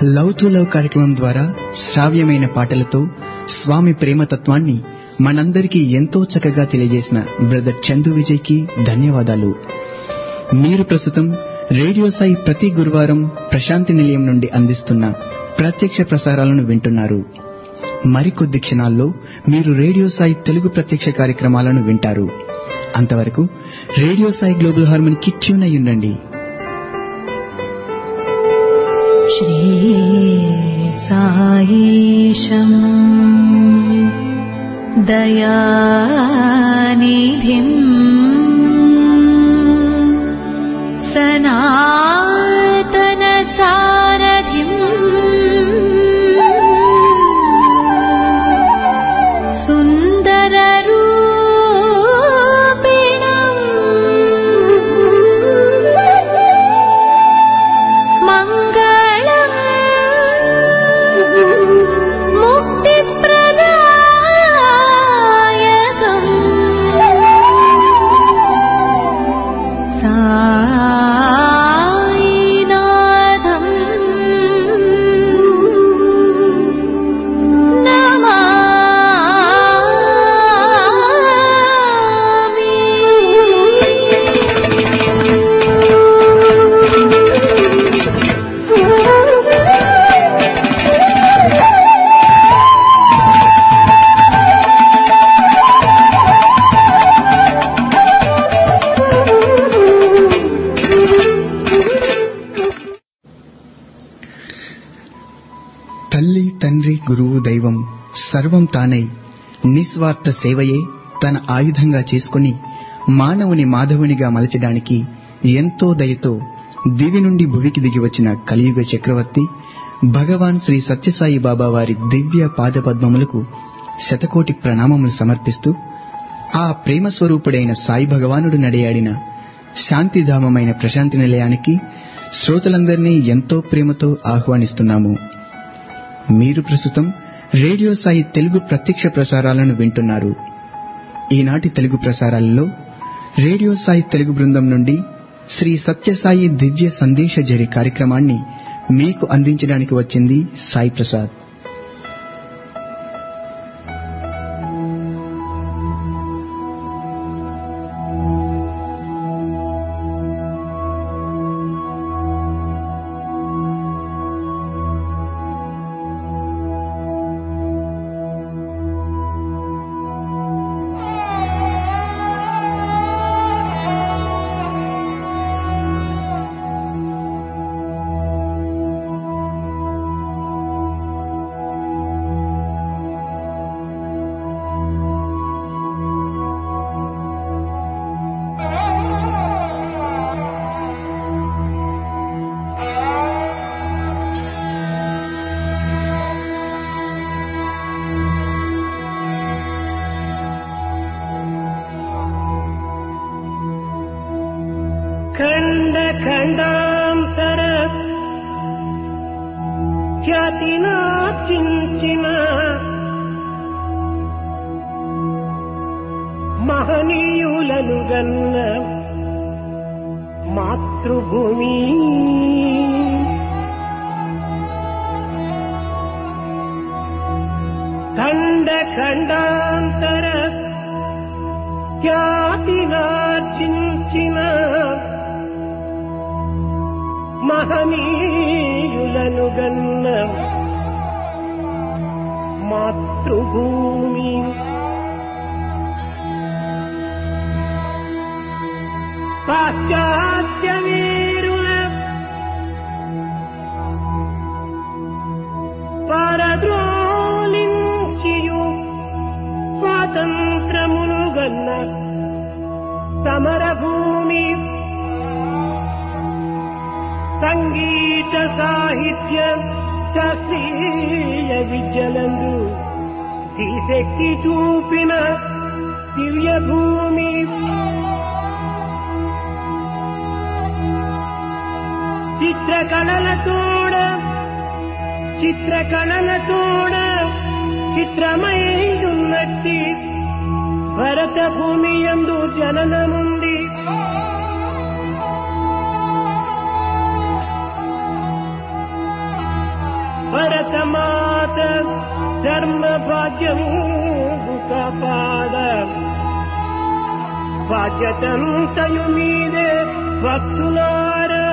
love to love కార్యక్రమం ద్వారా శ్రావ్యమైన పాటలతో స్వామి ప్రేమతత్వాన్ని మనందరికీ ఎంతో చక్కగా తెలియజేసిన బ్రదర్ చందు విజయ్ కి ధన్యవాదాలు మీరు ప్రస్తుతం రేడియో సాయి ప్రతి గురువారం ప్రశాంతి నిలయం నుండి అందిస్తున్న ప్రత్యక్ష ప్రసారాలను వింటున్నారు మరికొద్ది క్షణాల్లో మీరు రేడియో సాయి తెలుగు ప్రత్యక్ష కార్యక్రమాలను వింటారు అంతవరకు రేడియో సాయి గ్లోబల్ హార్మోనికి ట్యూన్ అయి ఉండండి श्रीसायीशम् दयानिधिम् सनातनसारथिम् सुन्दररूपिणम् मङ्गलम् मुक्तिप्रदायकम् सायिनाथम् తల్లి తండ్రి గురువు దైవం సర్వం తానై నిస్వార్థ సేవయే తన ఆయుధంగా చేసుకుని మానవుని మాధవునిగా మలచడానికి ఎంతో దయతో దివి నుండి భువికి దిగి వచ్చిన కలియుగ చక్రవర్తి భగవాన్ శ్రీ సత్యసాయి బాబా వారి దివ్య పాదపద్మములకు శతకోటి ప్రణామములు సమర్పిస్తూ ఆ ప్రేమ స్వరూపుడైన సాయి భగవానుడు నడయాడిన శాంతిధామమైన ప్రశాంతి నిలయానికి శ్రోతలందరినీ ఎంతో ప్రేమతో ఆహ్వానిస్తున్నాము మీరు ప్రస్తుతం రేడియో సాయి తెలుగు ప్రత్యక్ష ప్రసారాలను వింటున్నారు ఈనాటి తెలుగు ప్రసారాలలో రేడియో సాయి తెలుగు బృందం నుండి శ్రీ సత్యసాయి దివ్య సందేశ జరి కార్యక్రమాన్ని మీకు అందించడానికి వచ్చింది సాయి ప్రసాద్ ఖండ ఖండాంతర ఖ్యాతినాచించిన మహనీయులను గన్న మాతృభూమి ఖండ ఖండాంతర ఖ్యాతినార్జించిన మహనీయులను గన్న మాతృభూమి పాశ్చాత్య వీరుల పరద్రోలించియు స్వాతంత్రమును గన్న సమరభూమి సంగీత సాహిత్య శాస్త్రీయ విద్యలందు శక్తి చూపిన దివ్య భూమి చిత్రకళలతోడ చిత్రకళలతోడ చిత్రమై ఉన్నట్టి భరత భూమి ఎందు జననముంది భరతమాత ధర్మ భాగ్యము కాపాడ బాధ్యతంతయు మీదే భక్తులారా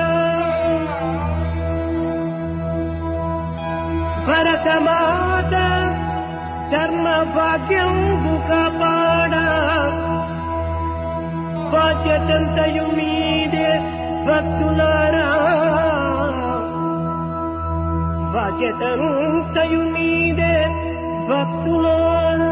భరతమాత ధర్మ భాగ్యం కాపాడ బాధ్యతంతయు మీదే భక్తులారా బాధ్యతంతయు మీదే భక్తులారా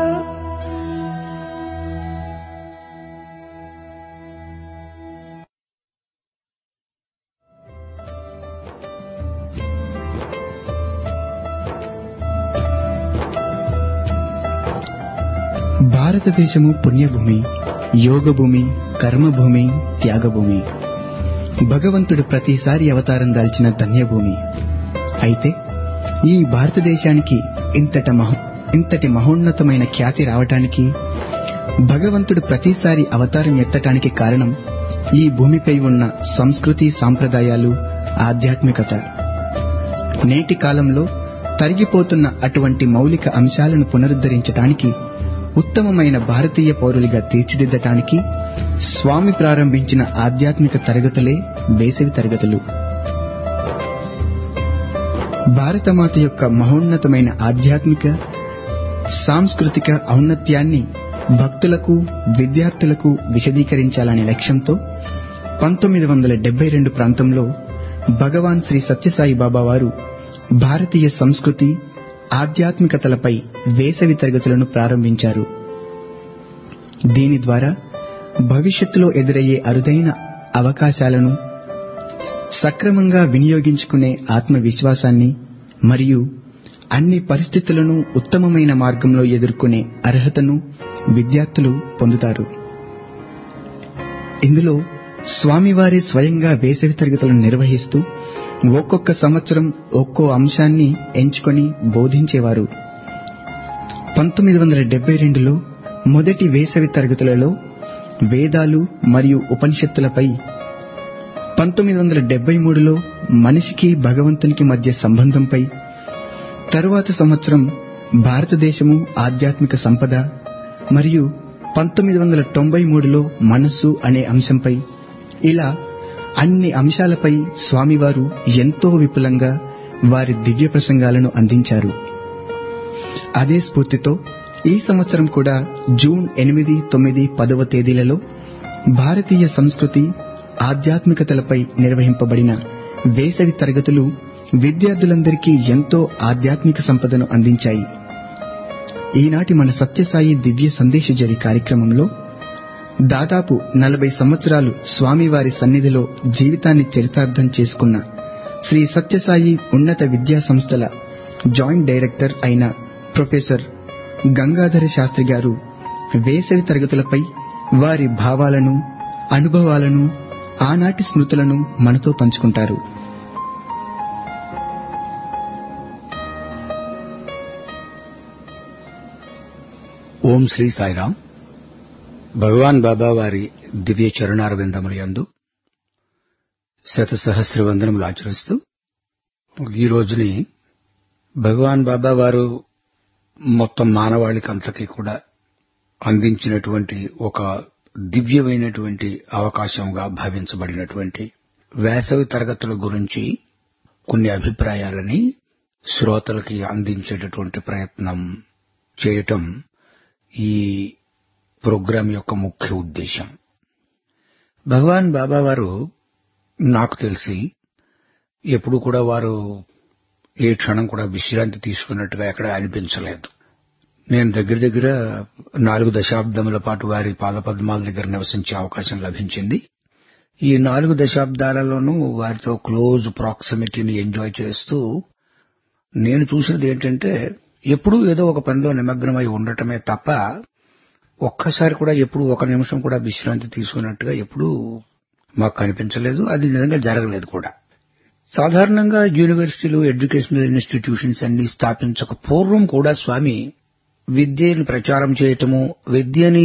భారతదేశము పుణ్యభూమి యోగభూమి కర్మభూమి త్యాగభూమి భగవంతుడు ప్రతిసారి అవతారం దాల్చిన ధన్యభూమి అయితే ఈ భారతదేశానికి ఇంతట మహ ఇంతటి మహోన్నతమైన ఖ్యాతి రావటానికి భగవంతుడు ప్రతిసారి అవతారం ఎత్తటానికి కారణం ఈ భూమిపై ఉన్న సంస్కృతి సాంప్రదాయాలు ఆధ్యాత్మికత నేటి కాలంలో తరిగిపోతున్న అటువంటి మౌలిక అంశాలను పునరుద్ధరించటానికి ఉత్తమమైన భారతీయ పౌరులుగా తీర్చిదిద్దటానికి స్వామి ప్రారంభించిన ఆధ్యాత్మిక తరగతులే వేసవి తరగతులు భారతమాత యొక్క మహోన్నతమైన ఆధ్యాత్మిక సాంస్కృతిక ఔన్నత్యాన్ని భక్తులకు విద్యార్థులకు విశదీకరించాలనే లక్ష్యంతో పంతొమ్మిది వందల డెబ్బై రెండు ప్రాంతంలో భగవాన్ శ్రీ సత్యసాయి బాబా వారు భారతీయ సంస్కృతి ఆధ్యాత్మికతలపై వేసవి తరగతులను ప్రారంభించారు దీని ద్వారా భవిష్యత్తులో ఎదురయ్యే అరుదైన అవకాశాలను సక్రమంగా వినియోగించుకునే ఆత్మవిశ్వాసాన్ని మరియు అన్ని పరిస్థితులను ఉత్తమమైన మార్గంలో ఎదుర్కొనే అర్హతను విద్యార్థులు పొందుతారు ఇందులో స్వామివారి స్వయంగా వేసవి తరగతులను నిర్వహిస్తూ ఒక్కొక్క సంవత్సరం ఒక్కో అంశాన్ని ఎంచుకొని బోధించేవారు పంతొమ్మిది వందల డెబ్బై రెండులో మొదటి వేసవి తరగతులలో వేదాలు మరియు ఉపనిషత్తులపై పంతొమ్మిది వందల డెబ్బై మూడులో మనిషికి భగవంతునికి మధ్య సంబంధంపై తరువాత సంవత్సరం భారతదేశము ఆధ్యాత్మిక సంపద మరియు పంతొమ్మిది వందల తొంభై మూడులో మనస్సు అనే అంశంపై ఇలా అన్ని అంశాలపై స్వామివారు ఎంతో విపులంగా వారి దివ్య ప్రసంగాలను అందించారు అదే స్ఫూర్తితో ఈ సంవత్సరం కూడా జూన్ ఎనిమిది తొమ్మిది పదవ తేదీలలో భారతీయ సంస్కృతి ఆధ్యాత్మికతలపై నిర్వహింపబడిన వేసవి తరగతులు విద్యార్థులందరికీ ఎంతో ఆధ్యాత్మిక సంపదను అందించాయి ఈనాటి మన సత్యసాయి దివ్య సందేశజరి కార్యక్రమంలో దాదాపు నలభై సంవత్సరాలు స్వామివారి సన్నిధిలో జీవితాన్ని చరితార్థం చేసుకున్న శ్రీ సత్యసాయి ఉన్నత విద్యా సంస్థల జాయింట్ డైరెక్టర్ అయిన ప్రొఫెసర్ గంగాధర శాస్త్రి గారు వేసవి తరగతులపై వారి భావాలను అనుభవాలను ఆనాటి స్మృతులను మనతో పంచుకుంటారు ఓం శ్రీ సాయిరాం భగవాన్ బాబా వారి దివ్య చరణారవిందముల యందు శత సహస్ర వందనములు ఆచరిస్తూ ఈ రోజుని భగవాన్ బాబా వారు మొత్తం మానవాళికి అంతకీ కూడా అందించినటువంటి ఒక దివ్యమైనటువంటి అవకాశంగా భావించబడినటువంటి వేసవి తరగతుల గురించి కొన్ని అభిప్రాయాలని శ్రోతలకి అందించేటటువంటి ప్రయత్నం చేయటం ఈ ప్రోగ్రాం యొక్క ముఖ్య ఉద్దేశం భగవాన్ బాబా వారు నాకు తెలిసి ఎప్పుడు కూడా వారు ఏ క్షణం కూడా విశ్రాంతి తీసుకున్నట్టుగా ఎక్కడ అనిపించలేదు నేను దగ్గర దగ్గర నాలుగు దశాబ్దముల పాటు వారి పాదపద్మాల దగ్గర నివసించే అవకాశం లభించింది ఈ నాలుగు దశాబ్దాలలోనూ వారితో క్లోజ్ ప్రాక్సిమిటీని ఎంజాయ్ చేస్తూ నేను చూసినది ఏంటంటే ఎప్పుడూ ఏదో ఒక పనిలో నిమగ్నమై ఉండటమే తప్ప ఒక్కసారి కూడా ఎప్పుడు ఒక నిమిషం కూడా విశ్రాంతి తీసుకున్నట్టుగా ఎప్పుడూ మాకు కనిపించలేదు అది నిజంగా జరగలేదు కూడా సాధారణంగా యూనివర్సిటీలు ఎడ్యుకేషనల్ ఇన్స్టిట్యూషన్స్ అన్ని స్థాపించక పూర్వం కూడా స్వామి విద్యను ప్రచారం చేయటము విద్యని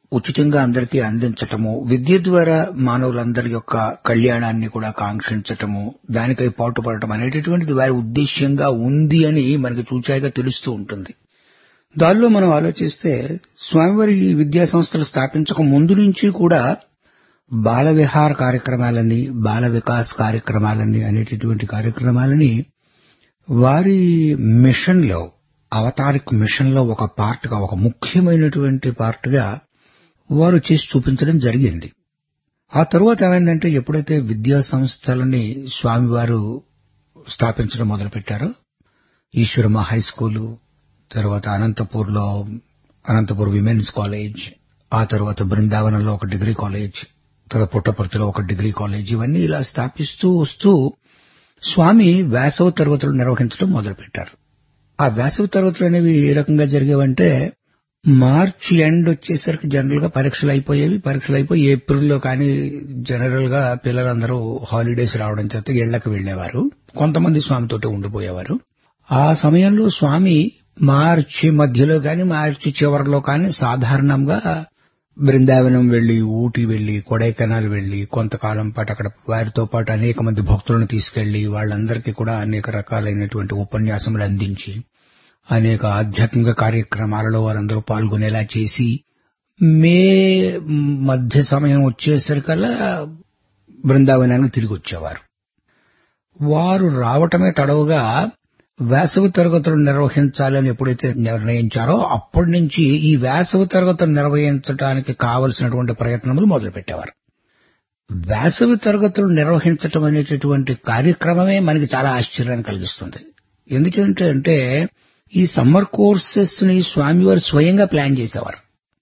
ఉచితంగా అందరికీ అందించటము విద్య ద్వారా మానవులందరి యొక్క కళ్యాణాన్ని కూడా కాంక్షించటము దానికై పాటుపడటం అనేటటువంటిది వారి ఉద్దేశ్యంగా ఉంది అని మనకి చూచాయిగా తెలుస్తూ ఉంటుంది దానిలో మనం ఆలోచిస్తే స్వామివారి ఈ విద్యా సంస్థలు స్థాపించక ముందు నుంచి కూడా బాల విహార కార్యక్రమాలని బాల వికాస్ కార్యక్రమాలని అనేటటువంటి కార్యక్రమాలని వారి మిషన్లో అవతారిక్ మిషన్లో ఒక పార్ట్గా ఒక ముఖ్యమైనటువంటి పార్ట్గా వారు చేసి చూపించడం జరిగింది ఆ తరువాత ఏమైందంటే ఎప్పుడైతే విద్యా సంస్థలని స్వామివారు స్థాపించడం మొదలుపెట్టారో ఈశ్వరమ్మ హై స్కూలు తర్వాత అనంతపూర్లో అనంతపూర్ విమెన్స్ కాలేజ్ ఆ తర్వాత బృందావనంలో ఒక డిగ్రీ కాలేజ్ తర్వాత పుట్టపర్తిలో ఒక డిగ్రీ కాలేజ్ ఇవన్నీ ఇలా స్థాపిస్తూ వస్తూ స్వామి వేసవ తరగతులు నిర్వహించడం మొదలుపెట్టారు ఆ వేసవి తరగతులు అనేవి ఏ రకంగా జరిగేవంటే మార్చి ఎండ్ వచ్చేసరికి జనరల్ గా పరీక్షలు అయిపోయేవి పరీక్షలు అయిపోయి ఏప్రిల్లో కానీ జనరల్ గా పిల్లలందరూ హాలిడేస్ రావడం చేత ఇళ్లకు వెళ్లేవారు కొంతమంది స్వామితోటి ఉండిపోయేవారు ఆ సమయంలో స్వామి మార్చి మధ్యలో కానీ మార్చి చివరిలో కానీ సాధారణంగా బృందావనం వెళ్లి ఊటీ వెళ్లి కొడైకెనాల్ వెళ్లి కొంతకాలం పాటు అక్కడ వారితో పాటు అనేక మంది భక్తులను తీసుకెళ్లి వాళ్ళందరికీ కూడా అనేక రకాలైనటువంటి ఉపన్యాసములు అందించి అనేక ఆధ్యాత్మిక కార్యక్రమాలలో వారందరూ పాల్గొనేలా చేసి మే మధ్య సమయం వచ్చేసరికల్లా బృందావనానికి తిరిగి వచ్చేవారు వారు రావటమే తడవుగా వేసవి తరగతులు నిర్వహించాలని ఎప్పుడైతే నిర్ణయించారో అప్పటి నుంచి ఈ వేసవి తరగతులు నిర్వహించడానికి కావలసినటువంటి ప్రయత్నములు మొదలుపెట్టేవారు వేసవి తరగతులు నిర్వహించటం అనేటటువంటి కార్యక్రమమే మనకి చాలా ఆశ్చర్యాన్ని కలిగిస్తుంది ఎందుకంటే అంటే ఈ సమ్మర్ కోర్సెస్ ని స్వామివారు స్వయంగా ప్లాన్ చేసేవారు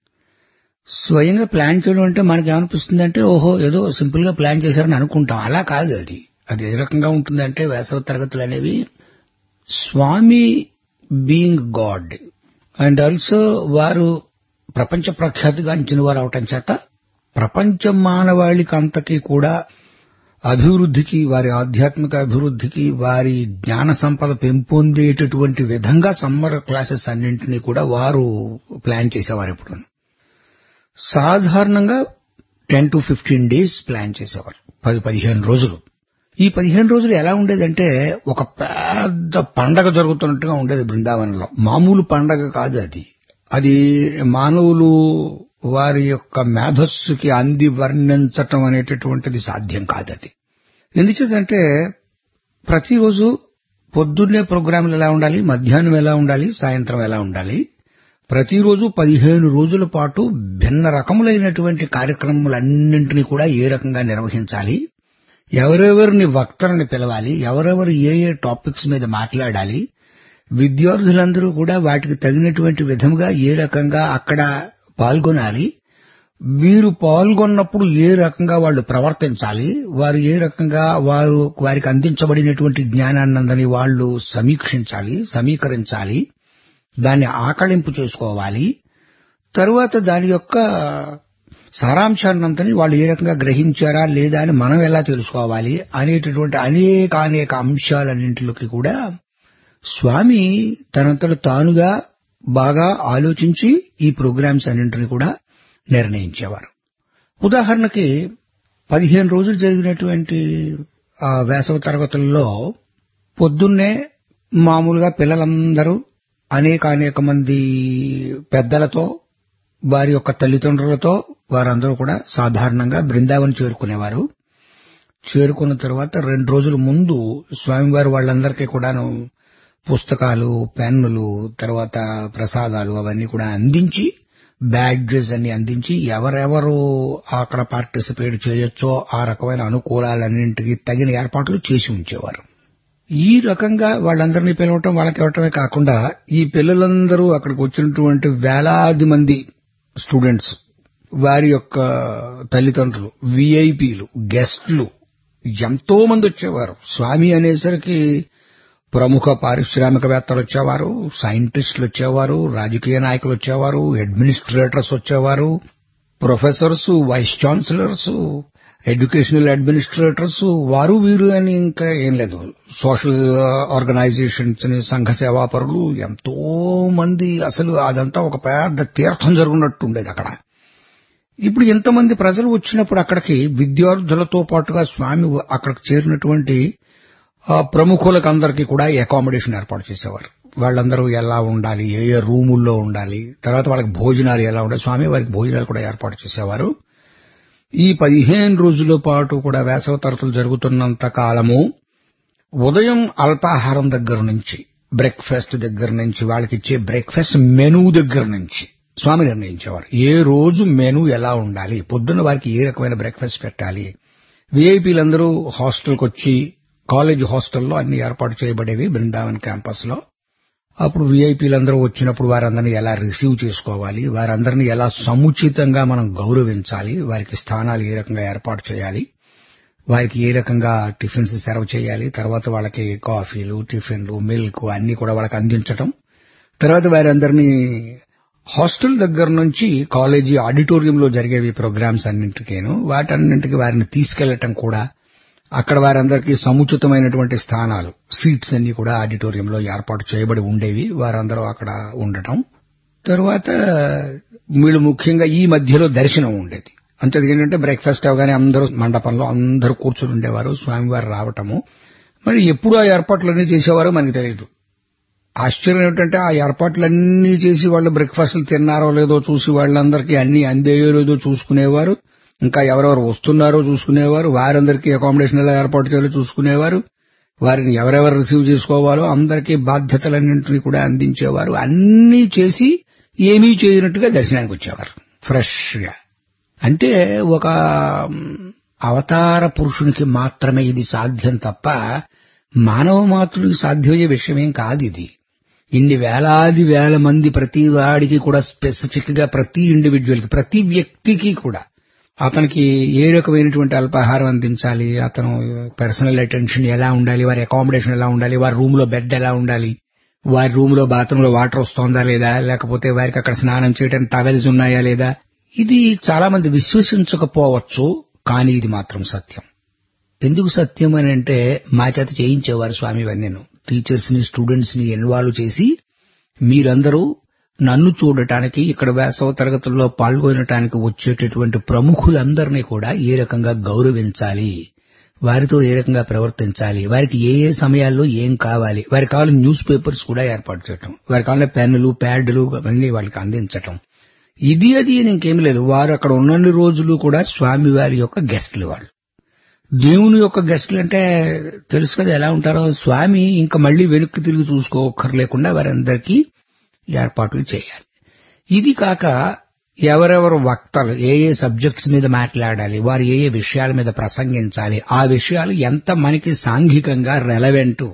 స్వయంగా ప్లాన్ చేయడం అంటే మనకి ఏమనిపిస్తుంది అంటే ఓహో ఏదో సింపుల్ గా ప్లాన్ చేశారని అనుకుంటాం అలా కాదు అది అది ఏ రకంగా ఉంటుందంటే వేసవి తరగతులు అనేవి Swami being god and also వారు ప్రపంచ ప్రఖ్యాతిగాంచిన వారు అవటం చేత ప్రపంచ మానవాళికి అంతకీ కూడా అభివృద్ధికి వారి ఆధ్యాత్మిక అభివృద్ధికి వారి జ్ఞాన సంపద పెంపొందేటటువంటి విధంగా సమ్మర్ క్లాసెస్ అన్నింటినీ కూడా వారు ప్లాన్ చేసేవారు ఎప్పుడు సాధారణంగా ten to fifteen days plan చేసేవారు పది పదిహేను రోజులు ఈ పదిహేను రోజులు ఎలా ఉండేదంటే ఒక పెద్ద పండగ జరుగుతున్నట్టుగా ఉండేది బృందావనంలో మామూలు పండగ కాదు అది అది మానవులు వారి యొక్క మేధస్సుకి అంది వర్ణించటం అనేటటువంటిది సాధ్యం కాదు అది ఎందుచేతంటే ప్రతిరోజు పొద్దున్నే ప్రోగ్రాంలు ఎలా ఉండాలి మధ్యాహ్నం ఎలా ఉండాలి సాయంత్రం ఎలా ఉండాలి ప్రతిరోజు పదిహేను రోజుల పాటు భిన్న రకములైనటువంటి కార్యక్రమాలన్నింటినీ కూడా ఏ రకంగా నిర్వహించాలి ఎవరెవరిని వక్తలని పిలవాలి ఎవరెవరు ఏ ఏ టాపిక్స్ మీద మాట్లాడాలి విద్యార్థులందరూ కూడా వాటికి తగినటువంటి విధముగా ఏ రకంగా అక్కడ పాల్గొనాలి వీరు పాల్గొన్నప్పుడు ఏ రకంగా వాళ్ళు ప్రవర్తించాలి వారు ఏ రకంగా వారు వారికి అందించబడినటువంటి జ్ఞానాన్నందని వాళ్ళు సమీక్షించాలి సమీకరించాలి దాన్ని ఆకళింపు చేసుకోవాలి తరువాత దాని యొక్క సారాంశాన్నంతని వాళ్ళు ఏ రకంగా గ్రహించారా లేదా అని మనం ఎలా తెలుసుకోవాలి అనేటటువంటి అనేక అనేక అంశాలన్నింటిలోకి కూడా స్వామి తనంతట తానుగా బాగా ఆలోచించి ఈ ప్రోగ్రామ్స్ అన్నింటినీ కూడా నిర్ణయించేవారు ఉదాహరణకి పదిహేను రోజులు జరిగినటువంటి ఆ వేసవ తరగతుల్లో పొద్దున్నే మామూలుగా పిల్లలందరూ అనేక అనేక మంది పెద్దలతో వారి యొక్క తల్లిదండ్రులతో వారందరూ కూడా సాధారణంగా బృందావనం చేరుకునేవారు చేరుకున్న తర్వాత రెండు రోజుల ముందు స్వామివారు వాళ్ళందరికీ కూడాను పుస్తకాలు పెన్నులు తర్వాత ప్రసాదాలు అవన్నీ కూడా అందించి బ్యాడ్జెస్ అన్ని అందించి ఎవరెవరు అక్కడ పార్టిసిపేట్ చేయొచ్చో ఆ రకమైన అనుకూలాలన్నింటికి తగిన ఏర్పాట్లు చేసి ఉంచేవారు ఈ రకంగా వాళ్ళందరినీ పిలవటం వాళ్ళకి ఇవ్వటమే కాకుండా ఈ పిల్లలందరూ అక్కడికి వచ్చినటువంటి వేలాది మంది స్టూడెంట్స్ వారి యొక్క తల్లిదండ్రులు విఐపీలు గెస్ట్లు ఎంతో మంది వచ్చేవారు స్వామి అనేసరికి ప్రముఖ పారిశ్రామికవేత్తలు వచ్చేవారు సైంటిస్టులు వచ్చేవారు రాజకీయ నాయకులు వచ్చేవారు అడ్మినిస్ట్రేటర్స్ వచ్చేవారు professors vice chancellors educational administrators వారు వీరు అని ఇంకా ఏం లేదు సోషల్ ఆర్గనైజేషన్స్ సంఘ సేవాపరులు ఎంతో మంది అసలు అదంతా ఒక పెద్ద తీర్థం జరుగునట్టు ఉండేది అక్కడ ఇప్పుడు ఇంతమంది ప్రజలు వచ్చినప్పుడు అక్కడికి విద్యార్థులతో పాటుగా స్వామి అక్కడికి చేరినటువంటి ఆ, ప్రముఖులకు అందరికీ కూడా అకామిడేషన్ ఏర్పాటు చేసేవారు వాళ్ళందరూ ఎలా ఉండాలి ఏ ఏ రూముల్లో ఉండాలి తర్వాత వాళ్ళకి భోజనాలు ఎలా ఉండాలి స్వామి వారికి భోజనాలు కూడా ఏర్పాటు చేసేవారు ఈ పదిహేను రోజుల పాటు కూడా వేసవ తరగతులు జరుగుతున్నంత కాలము ఉదయం అల్పాహారం దగ్గర నుంచి బ్రేక్ఫాస్ట్ దగ్గర నుంచి వాళ్ళకి ఇచ్చే బ్రేక్ఫాస్ట్ మెనూ దగ్గర నుంచి స్వామి నిర్ణయించేవారు ఏ రోజు మెనూ ఎలా ఉండాలి పొద్దున్న వారికి ఏ రకమైన బ్రేక్ఫాస్ట్ పెట్టాలి విఐపీలందరూ హాస్టల్కి వచ్చి కాలేజ్ హాస్టల్లో అన్ని ఏర్పాటు చేయబడేవి బృందావన్ క్యాంపస్ లో అప్పుడు విఐపీలందరూ వచ్చినప్పుడు వారందరినీ ఎలా రిసీవ్ చేసుకోవాలి వారందరినీ ఎలా సముచితంగా మనం గౌరవించాలి వారికి స్థానాలు ఏ రకంగా ఏర్పాటు చేయాలి వారికి ఏ రకంగా టిఫిన్స్ సర్వ్ చేయాలి తర్వాత వాళ్ళకి కాఫీలు టిఫిన్లు మిల్క్ అన్ని కూడా వాళ్ళకి అందించటం తర్వాత వారందరినీ హాస్టల్ దగ్గర నుంచి కాలేజీ ఆడిటోరియంలో జరిగేవి ప్రోగ్రామ్స్ అన్నింటికేను వాటన్నింటికి వారిని తీసుకెళ్లటం కూడా అక్కడ వారందరికీ సముచితమైనటువంటి స్థానాలు సీట్స్ అన్ని కూడా ఆడిటోరియంలో ఏర్పాటు చేయబడి ఉండేవి వారందరూ అక్కడ ఉండటం తరువాత వీళ్ళు ముఖ్యంగా ఈ మధ్యలో దర్శనం ఉండేది అంతది ఏంటంటే బ్రేక్ఫాస్ట్ అవగానే అందరూ మండపంలో అందరూ కూర్చుని ఉండేవారు స్వామివారు రావటము మరి ఎప్పుడు ఆ ఏర్పాట్లన్నీ చేసేవారో మనకు తెలియదు ఆశ్చర్యం ఏమిటంటే ఆ ఏర్పాట్లన్నీ చేసి వాళ్ళు బ్రేక్ఫాస్ట్లు తిన్నారో లేదో చూసి వాళ్ళందరికీ అన్ని అందేయో లేదో చూసుకునేవారు ఇంకా ఎవరెవరు వస్తున్నారో చూసుకునేవారు వారందరికీ అకామిడేషన్ ఎలా ఏర్పాటు చేయాలో చూసుకునేవారు వారిని ఎవరెవరు రిసీవ్ చేసుకోవాలో అందరికీ బాధ్యతలన్నింటినీ కూడా అందించేవారు అన్నీ చేసి ఏమీ చేయనట్టుగా దర్శనానికి వచ్చేవారు ఫ్రెష్ గా అంటే ఒక అవతార పురుషునికి మాత్రమే ఇది సాధ్యం తప్ప మానవ మాతృడికి సాధ్యమయ్యే విషయమేం కాదు ఇది ఇన్ని వేలాది వేల మంది ప్రతి వాడికి కూడా స్పెసిఫిక్ గా ప్రతి ఇండివిజువల్ కి ప్రతి వ్యక్తికి కూడా అతనికి ఏ రకమైనటువంటి అల్పాహారం అందించాలి అతను పర్సనల్ అటెన్షన్ ఎలా ఉండాలి వారి అకామిడేషన్ ఎలా ఉండాలి వారి రూమ్ లో బెడ్ ఎలా ఉండాలి వారి రూమ్ లో బాత్రూమ్ లో వాటర్ వస్తోందా లేదా లేకపోతే వారికి అక్కడ స్నానం చేయడానికి టవెల్స్ ఉన్నాయా లేదా ఇది చాలా మంది విశ్వసించకపోవచ్చు కానీ ఇది మాత్రం సత్యం ఎందుకు సత్యం అని అంటే మా చేత చేయించేవారు స్వామి నేను టీచర్స్ ని స్టూడెంట్స్ ని ఇన్వాల్వ్ చేసి మీరందరూ నన్ను చూడటానికి ఇక్కడ వేసవ తరగతుల్లో పాల్గొనటానికి వచ్చేటటువంటి ప్రముఖులందరినీ కూడా ఏ రకంగా గౌరవించాలి వారితో ఏ రకంగా ప్రవర్తించాలి వారికి ఏ ఏ సమయాల్లో ఏం కావాలి వారికి కావాలని న్యూస్ పేపర్స్ కూడా ఏర్పాటు చేయటం వారికి కావాలని పెన్నులు ప్యాడ్లు అవన్నీ వాళ్ళకి అందించటం ఇది అది అని ఇంకేం లేదు వారు అక్కడ ఉన్నన్ని రోజులు కూడా స్వామి వారి యొక్క గెస్ట్లు వాళ్ళు దేవుని యొక్క గెస్ట్లు అంటే తెలుసు కదా ఎలా ఉంటారో స్వామి ఇంకా మళ్ళీ వెనక్కి తిరిగి చూసుకోకర్లేకుండా వారందరికీ ఏర్పాట్లు చేయాలి ఇది కాక ఎవరెవరు వక్తలు ఏ ఏ సబ్జెక్ట్స్ మీద మాట్లాడాలి వారు ఏ ఏ విషయాల మీద ప్రసంగించాలి ఆ విషయాలు ఎంత మనకి సాంఘికంగా రెలవెంట్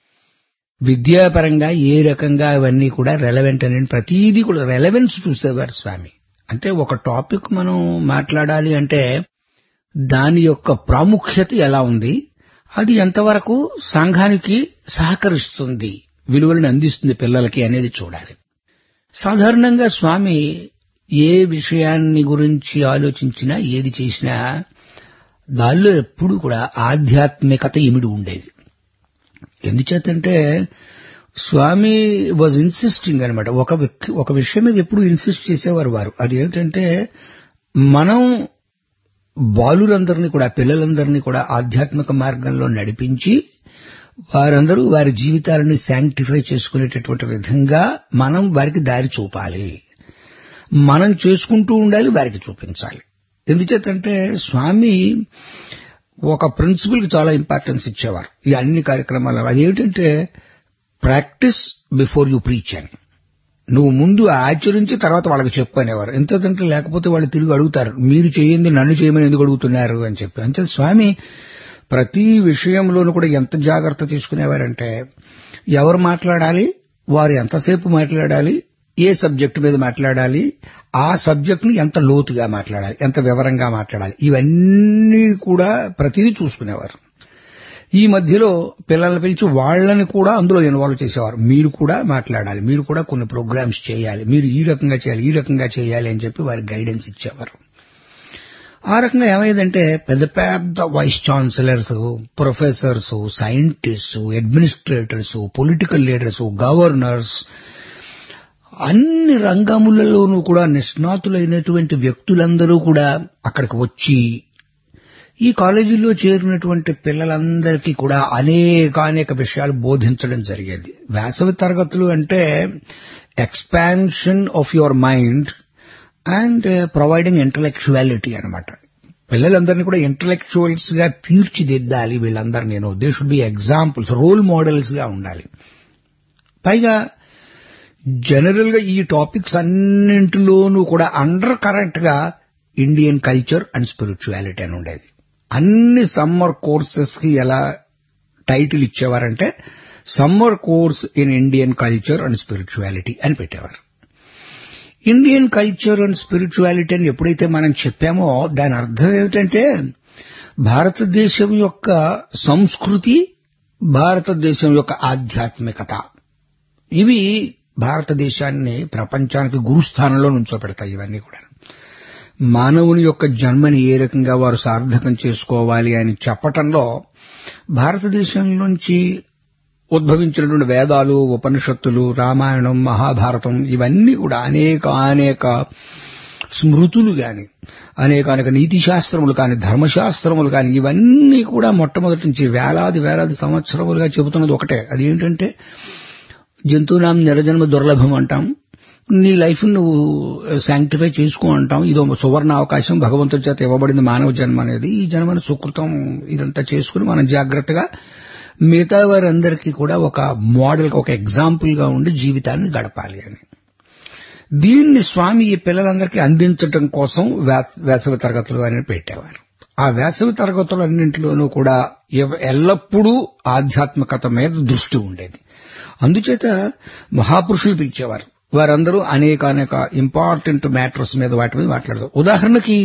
విద్యాపరంగా ఏ రకంగా అవన్నీ కూడా రెలవెంట్ అని ప్రతీది కూడా రెలవెన్స్ చూసేవారు స్వామి అంటే ఒక టాపిక్ మనం మాట్లాడాలి అంటే దాని యొక్క ప్రాముఖ్యత ఎలా ఉంది అది ఎంతవరకు సంఘానికి సహకరిస్తుంది విలువలను అందిస్తుంది పిల్లలకి అనేది చూడాలి సాధారణంగా స్వామి ఏ విషయాన్ని గురించి ఆలోచించినా ఏది చేసినా దానిలో ఎప్పుడు కూడా ఆధ్యాత్మికత ఇమిడి ఉండేది ఎందుచేతంటే స్వామి వాజ్ ఇన్సిస్టింగ్ అనమాట ఒక వ్యక్తి ఒక విషయం మీద ఎప్పుడు ఇన్సిస్ట్ చేసేవారు వారు అది ఏంటంటే మనం బాలురందరినీ కూడా పిల్లలందరినీ కూడా ఆధ్యాత్మిక మార్గంలో నడిపించి వారందరూ వారి జీవితాలని శాంక్టిఫై చేసుకునేటటువంటి విధంగా మనం వారికి దారి చూపాలి మనం చేసుకుంటూ ఉండాలి వారికి చూపించాలి ఎందుచేతంటే స్వామి ఒక ప్రిన్సిపల్ కి చాలా ఇంపార్టెన్స్ ఇచ్చేవారు ఈ అన్ని కార్యక్రమాలు అదేమిటంటే ప్రాక్టీస్ బిఫోర్ యూ ప్రీచ్ అని నువ్వు ముందు ఆచరించి తర్వాత వాళ్ళకి చెప్పు అనేవారు ఎంతంటే లేకపోతే వాళ్ళు తిరిగి అడుగుతారు మీరు చేయండి నన్ను చేయమని ఎందుకు అడుగుతున్నారు అని చెప్పి అంటే స్వామి ప్రతి విషయంలోనూ కూడా ఎంత జాగ్రత్త తీసుకునేవారంటే ఎవరు మాట్లాడాలి వారు ఎంతసేపు మాట్లాడాలి ఏ సబ్జెక్టు మీద మాట్లాడాలి ఆ సబ్జెక్ట్ ని ఎంత లోతుగా మాట్లాడాలి ఎంత వివరంగా మాట్లాడాలి ఇవన్నీ కూడా ప్రతిదీ చూసుకునేవారు ఈ మధ్యలో పిల్లల్ని పిలిచి వాళ్ళని కూడా అందులో ఇన్వాల్వ్ చేసేవారు మీరు కూడా మాట్లాడాలి మీరు కూడా కొన్ని ప్రోగ్రామ్స్ చేయాలి మీరు ఈ రకంగా చేయాలి ఈ రకంగా చేయాలి అని చెప్పి వారికి గైడెన్స్ ఇచ్చేవారు ఆ రకంగా ఏమైందంటే పెద్ద పెద్ద vice chancellors professors scientists administrators political leaders governors అన్ని రంగములలోనూ కూడా నిష్ణాతులైనటువంటి వ్యక్తులందరూ కూడా అక్కడికి వచ్చి ఈ కాలేజీలో చేరినటువంటి పిల్లలందరికీ కూడా అనేకానేక విషయాలు బోధించడం జరిగేది వేసవి తరగతులు అంటే expansion of your mind and providing intellectuality అనమాట పిల్లలందరినీ కూడా ఇంటలెక్చువల్స్ గా తీర్చిదిద్దాలి వీళ్ళందరూ నేను they should be examples role models గా ఉండాలి పైగా జనరల్ గా ఈ టాపిక్స్ అన్నింటిలోనూ కూడా అండర్ కరెంట్ గా ఇండియన్ కల్చర్ అండ్ స్పిరిచువాలిటీ అని ఉండేది అన్ని సమ్మర్ కోర్సెస్ కి ఎలా టైటిల్ ఇచ్చేవారంటే summer course in Indian culture and spirituality అని పెట్టేవారు ఇండియన్ కల్చర్ అండ్ స్పిరిచువాలిటీ అని ఎప్పుడైతే మనం చెప్పామో దాని అర్థం ఏమిటంటే భారతదేశం యొక్క సంస్కృతి భారతదేశం యొక్క ఆధ్యాత్మికత ఇవి భారతదేశాన్ని ప్రపంచానికి గురుస్థానంలో నుంచోపెడతాయి ఇవన్నీ కూడా మానవుని యొక్క జన్మని ఏ రకంగా వారు సార్థకం చేసుకోవాలి అని చెప్పటంలో భారతదేశం నుంచి ఉద్భవించినటువంటి వేదాలు ఉపనిషత్తులు రామాయణం మహాభారతం ఇవన్నీ కూడా అనేక అనేక స్మృతులు గాని అనేక అనేక నీతి శాస్త్రములు కాని ధర్మశాస్త్రములు కాని ఇవన్నీ కూడా మొట్టమొదటి నుంచి వేలాది వేలాది సంవత్సరములుగా చెబుతున్నది ఒకటే అదేంటంటే జంతువునాం నిరజన్మ దుర్లభం అంటాం నీ లైఫ్ నువ్వు శాంక్టిఫై చేసుకో అంటాం ఇదో సువర్ణ అవకాశం భగవంతుడి చేత ఇవ్వబడింది మానవ జన్మ అనేది ఈ జన్మను సుకృతం ఇదంతా చేసుకుని మనం జాగ్రత్తగా మిగతా వారందరికీ కూడా ఒక మోడల్ ఒక ఎగ్జాంపుల్ గా ఉండి జీవితాన్ని గడపాలి అని దీన్ని స్వామి ఈ పిల్లలందరికీ అందించటం కోసం వేసవి తరగతులు అని పెట్టేవారు ఆ వేసవి తరగతులన్నింటిలోనూ కూడా ఎల్లప్పుడూ ఆధ్యాత్మికత మీద దృష్టి ఉండేది అందుచేత మహాపురుషులు పిలిచేవారు వారందరూ అనేక అనేక ఇంపార్టెంట్ మ్యాటర్స్ మీద వాటి మీద మాట్లాడతారు ఉదాహరణకి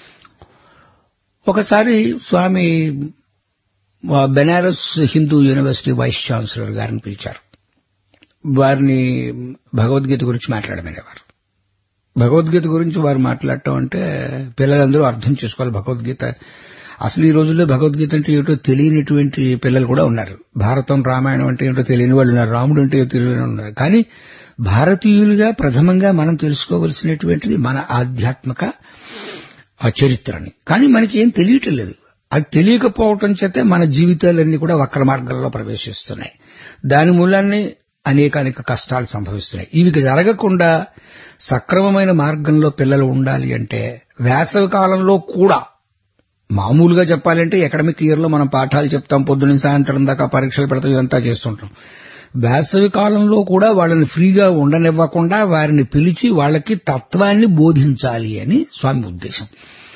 ఒకసారి Swami Banaras Hindu University vice chancellor గారిని పిలిచారు వారిని భగవద్గీత గురించి మాట్లాడమనేవారు భగవద్గీత గురించి వారు మాట్లాడటం అంటే పిల్లలందరూ అర్థం చేసుకోవాలి భగవద్గీత అసలు ఈ రోజుల్లో భగవద్గీత అంటే ఏమిటో తెలియనిటువంటి పిల్లలు కూడా ఉన్నారు భారతం రామాయణం అంటే ఏమిటో తెలియని వాళ్ళు ఉన్నారు రాముడు అంటే ఏమిటో తెలియని ఉన్నారు కానీ భారతీయులుగా ప్రథమంగా మనం తెలుసుకోవలసినటువంటిది మన ఆధ్యాత్మిక చరిత్రని కానీ మనకి ఏం తెలియటం లేదు అది తెలియకపోవటం చేతే మన జీవితాలన్నీ కూడా వక్ర మార్గంలో ప్రవేశిస్తున్నాయి దాని మూలాన్ని అనేక అనేక కష్టాలు సంభవిస్తున్నాయి ఇవి జరగకుండా సక్రమమైన మార్గంలో పిల్లలు ఉండాలి అంటే వేసవి కాలంలో కూడా మామూలుగా చెప్పాలంటే అకాడమిక్ ఇయర్ లో మనం పాఠాలు చెప్తాం పొద్దున్న సాయంత్రం దాకా పరీక్షలు పెడతాం ఇదంతా చేస్తుంటాం వేసవి కాలంలో కూడా వాళ్ళని ఫ్రీగా ఉండనివ్వకుండా వారిని పిలిచి వాళ్ళకి తత్వాన్ని బోధించాలి అని స్వామి ఉద్దేశం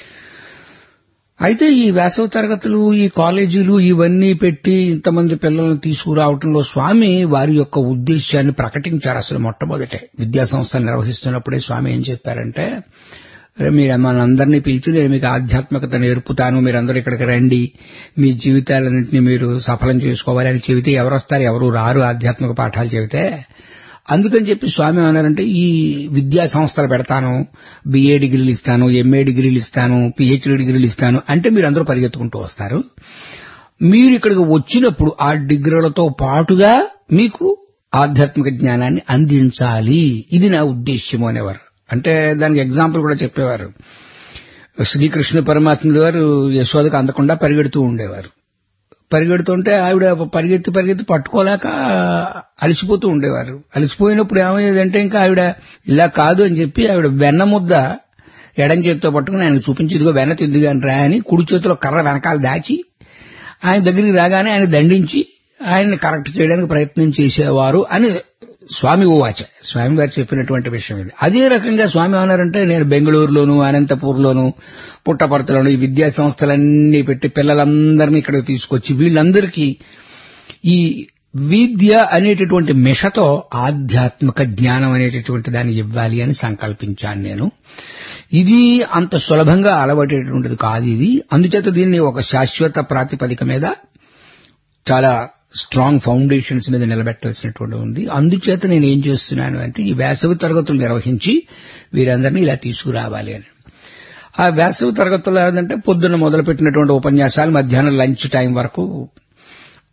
అయితే ఈ వేసవి తరగతులు ఈ కాలేజీలు ఇవన్నీ పెట్టి ఇంతమంది పిల్లలను తీసుకురావటంలో స్వామి వారి యొక్క ఉద్దేశాన్ని ప్రకటించారు అసలు మొట్టమొదటే విద్యా సంస్థలు నిర్వహిస్తున్నప్పుడే స్వామి ఏం చెప్పారంటే మీరు మనందరినీ పిలిచి నేను మీకు ఆధ్యాత్మికత నేర్పుతాను మీరందరూ ఇక్కడికి రండి మీ జీవితాలన్నింటినీ మీరు సఫలం చేసుకోవాలి అని చెబితే ఎవరు వస్తారు ఎవరు రారు ఆధ్యాత్మిక పాఠాలు చెబితే అందుకని చెప్పి స్వామి ఏమన్నారంటే ఈ విద్యా సంస్థలు పెడతాను బిఏ డిగ్రీలు ఇస్తాను ఎంఏ డిగ్రీలు ఇస్తాను పిహెచ్డీ డిగ్రీలు ఇస్తాను అంటే మీరు అందరూ పరిగెత్తుకుంటూ వస్తారు మీరు ఇక్కడికి వచ్చినప్పుడు ఆ డిగ్రీలతో పాటుగా మీకు ఆధ్యాత్మిక జ్ఞానాన్ని అందించాలి ఇది నా ఉద్దేశ్యము అనేవారు అంటే దానికి ఎగ్జాంపుల్ కూడా చెప్పేవారు శ్రీకృష్ణ పరమాత్ముల వారు యశోదకు అందకుండా పరిగెడుతూ ఉండేవారు పరిగెడుతుంటే ఆవిడ పరిగెత్తి పరిగెత్తి పట్టుకోలేక అలసిపోతూ ఉండేవారు అలసిపోయినప్పుడు ఏమయ్యేదంటే ఇంకా ఆవిడ ఇలా కాదు అని చెప్పి ఆవిడ వెన్న ముద్ద ఎడం చేతితో పట్టుకుని ఆయన చూపించి ఇదిగో వెన్న తిందిగాని రా అని కుడి చేతిలో కర్ర వెనకాల దాచి ఆయన దగ్గరికి రాగానే ఆయన దండించి ఆయన్ని కరెక్ట్ చేయడానికి ప్రయత్నం చేసేవారు అని స్వామి ఓవాచ స్వామి గారు చెప్పినటువంటి విషయం ఇది అదే రకంగా స్వామి ఏమన్నారంటే నేను బెంగళూరులోను అనంతపూర్లోను పుట్టపర్తిలోను ఈ విద్యా సంస్థలన్నీ పెట్టి పిల్లలందరినీ ఇక్కడికి తీసుకొచ్చి వీళ్ళందరికీ ఈ విద్య అనేటటువంటి మిషతో ఆధ్యాత్మిక జ్ఞానం అనేటటువంటి దాన్ని ఇవ్వాలి అని సంకల్పించాను నేను ఇది అంత సులభంగా అలవాటేటటువంటిది కాదు ఇది అందుచేత దీన్ని ఒక శాశ్వత ప్రాతిపదిక మీద చాలా స్ట్రాంగ్ ఫౌండేషన్స్ మీద నిలబెట్టాల్సినటువంటి ఉంది అందుచేత నేను ఏం చేస్తున్నాను అంటే ఈ వేసవి తరగతులు నిర్వహించి వీరందరినీ ఇలా తీసుకురావాలి అని ఆ వేసవి తరగతులు ఏంటంటే పొద్దున్న మొదలుపెట్టినటువంటి ఉపన్యాసాలు మధ్యాహ్నం లంచ్ టైం వరకు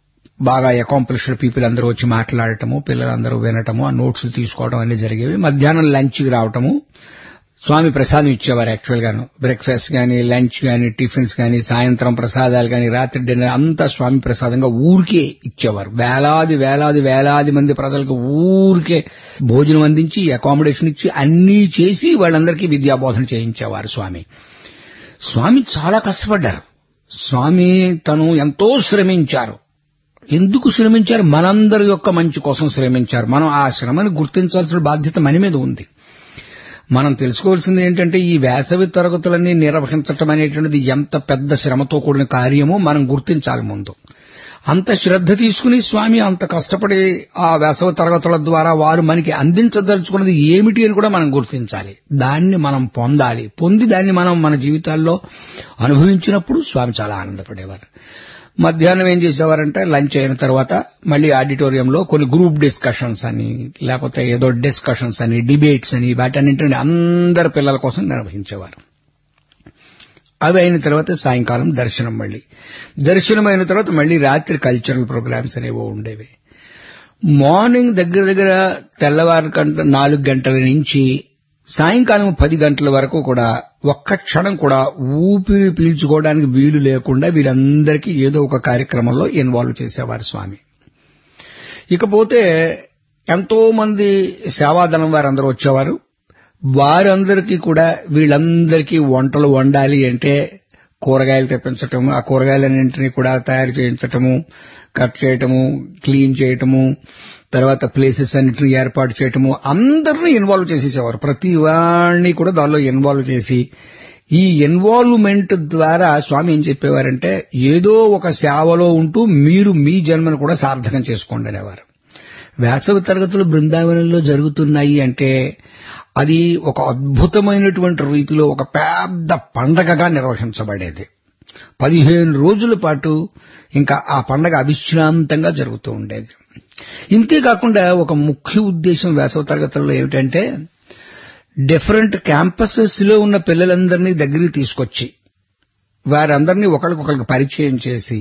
బాగా అకాంప్లిష్డ్ పీపుల్ అందరూ వచ్చి మాట్లాడటము పిల్లలందరూ వినటము ఆ నోట్స్ తీసుకోవడం అన్ని జరిగేవి మధ్యాహ్నం లంచ్కి రావటము స్వామి ప్రసాదం ఇచ్చేవారు యాక్చువల్ గాను బ్రేక్ఫాస్ట్ గాని లంచ్ గాని టిఫిన్స్ గాని సాయంత్రం ప్రసాదాలు గాని రాత్రి డిన్నర్ అంతా స్వామి ప్రసాదంగా ఊరికే ఇచ్చేవారు వేలాది వేలాది వేలాది మంది ప్రజలకు ఊరికే భోజనం అందించి అకామిడేషన్ ఇచ్చి అన్నీ చేసి వాళ్ళందరికీ విద్యాబోధన చేయించేవారు స్వామి స్వామి చాలా కష్టపడ్డారు స్వామి తను ఎంతో శ్రమించారు ఎందుకు శ్రమించారు మనందరి యొక్క మంచి కోసం శ్రమించారు మనం ఆ శ్రమని గుర్తించాల్సిన బాధ్యత మన మీద ఉంది మనం తెలుసుకోవాల్సింది ఏంటంటే ఈ వేసవి తరగతులన్నీ నిర్వహించటం అనేటువంటిది ఎంత పెద్ద శ్రమతో కూడిన కార్యమో మనం గుర్తించాలి ముందు అంత శ్రద్ధ తీసుకుని స్వామి అంత కష్టపడి ఆ వేసవి తరగతుల ద్వారా వారు మనకి అందించదలుచుకున్నది ఏమిటి అని కూడా మనం గుర్తించాలి దాన్ని మనం పొందాలి పొంది దాన్ని మనం మన జీవితాల్లో అనుభవించినప్పుడు స్వామి చాలా ఆనందపడేవారు మధ్యాహ్నం ఏం చేసేవారంటే లంచ్ అయిన తర్వాత మళ్ళీ ఆడిటోరియంలో కొన్ని గ్రూప్ డిస్కషన్స్ అని లేకపోతే ఏదో డిస్కషన్స్ అని డిబేట్స్ అని వాటన్నింటిని అందరి పిల్లల కోసం నిర్వహించేవారు అవి అయిన తర్వాత సాయంకాలం దర్శనం మళ్ళీ దర్శనం అయిన తర్వాత మళ్ళీ రాత్రి కల్చరల్ ప్రోగ్రామ్స్ అనేవో ఉండేవి మార్నింగ్ దగ్గర దగ్గర తెల్లవారు గంట నాలుగు గంటల నుంచి సాయంకాలం పది గంటల వరకు కూడా ఒక్క క్షణం కూడా ఊపిరి పీల్చుకోవడానికి వీలు లేకుండా వీరందరికీ ఏదో ఒక కార్యక్రమంలో ఇన్వాల్వ్ చేసేవారు స్వామి ఇకపోతే ఎంతో మంది సేవాదళం వారందరూ వచ్చేవారు వారందరికీ కూడా వీళ్ళందరికీ వంటలు వండాలి అంటే కూరగాయలు తెప్పించటము ఆ కూరగాయలన్నింటినీ కూడా తయారు చేయించటము కట్ చేయటము క్లీన్ చేయటము తర్వాత ప్లేసెస్ అన్నిటిని ఏర్పాటు చేయటము అందరినీ ఇన్వాల్వ్ చేసేసేవారు ప్రతి వాడిని కూడా దానిలో ఇన్వాల్వ్ చేసి ఈ ఇన్వాల్వ్మెంట్ ద్వారా స్వామి ఏం చెప్పేవారంటే ఏదో ఒక సేవలో ఉంటూ మీరు మీ జన్మను కూడా సార్థకం చేసుకోండి అనేవారు వేసవి తరగతులు బృందావనంలో జరుగుతున్నాయి అంటే అది ఒక అద్భుతమైనటువంటి రీతిలో ఒక పెద్ద పండగగా నిర్వహించబడేది పదిహేను రోజుల పాటు ఇంకా ఆ పండగ అవిశ్రాంతంగా జరుగుతూ ఉండేది ఇంతేకాకుండా ఒక ముఖ్య ఉద్దేశం వేసవ తరగతుల్లో ఏమిటంటే డిఫరెంట్ క్యాంపసెస్ లో ఉన్న పిల్లలందరినీ దగ్గరికి తీసుకొచ్చి వారందరినీ ఒకరికొకరికి పరిచయం చేసి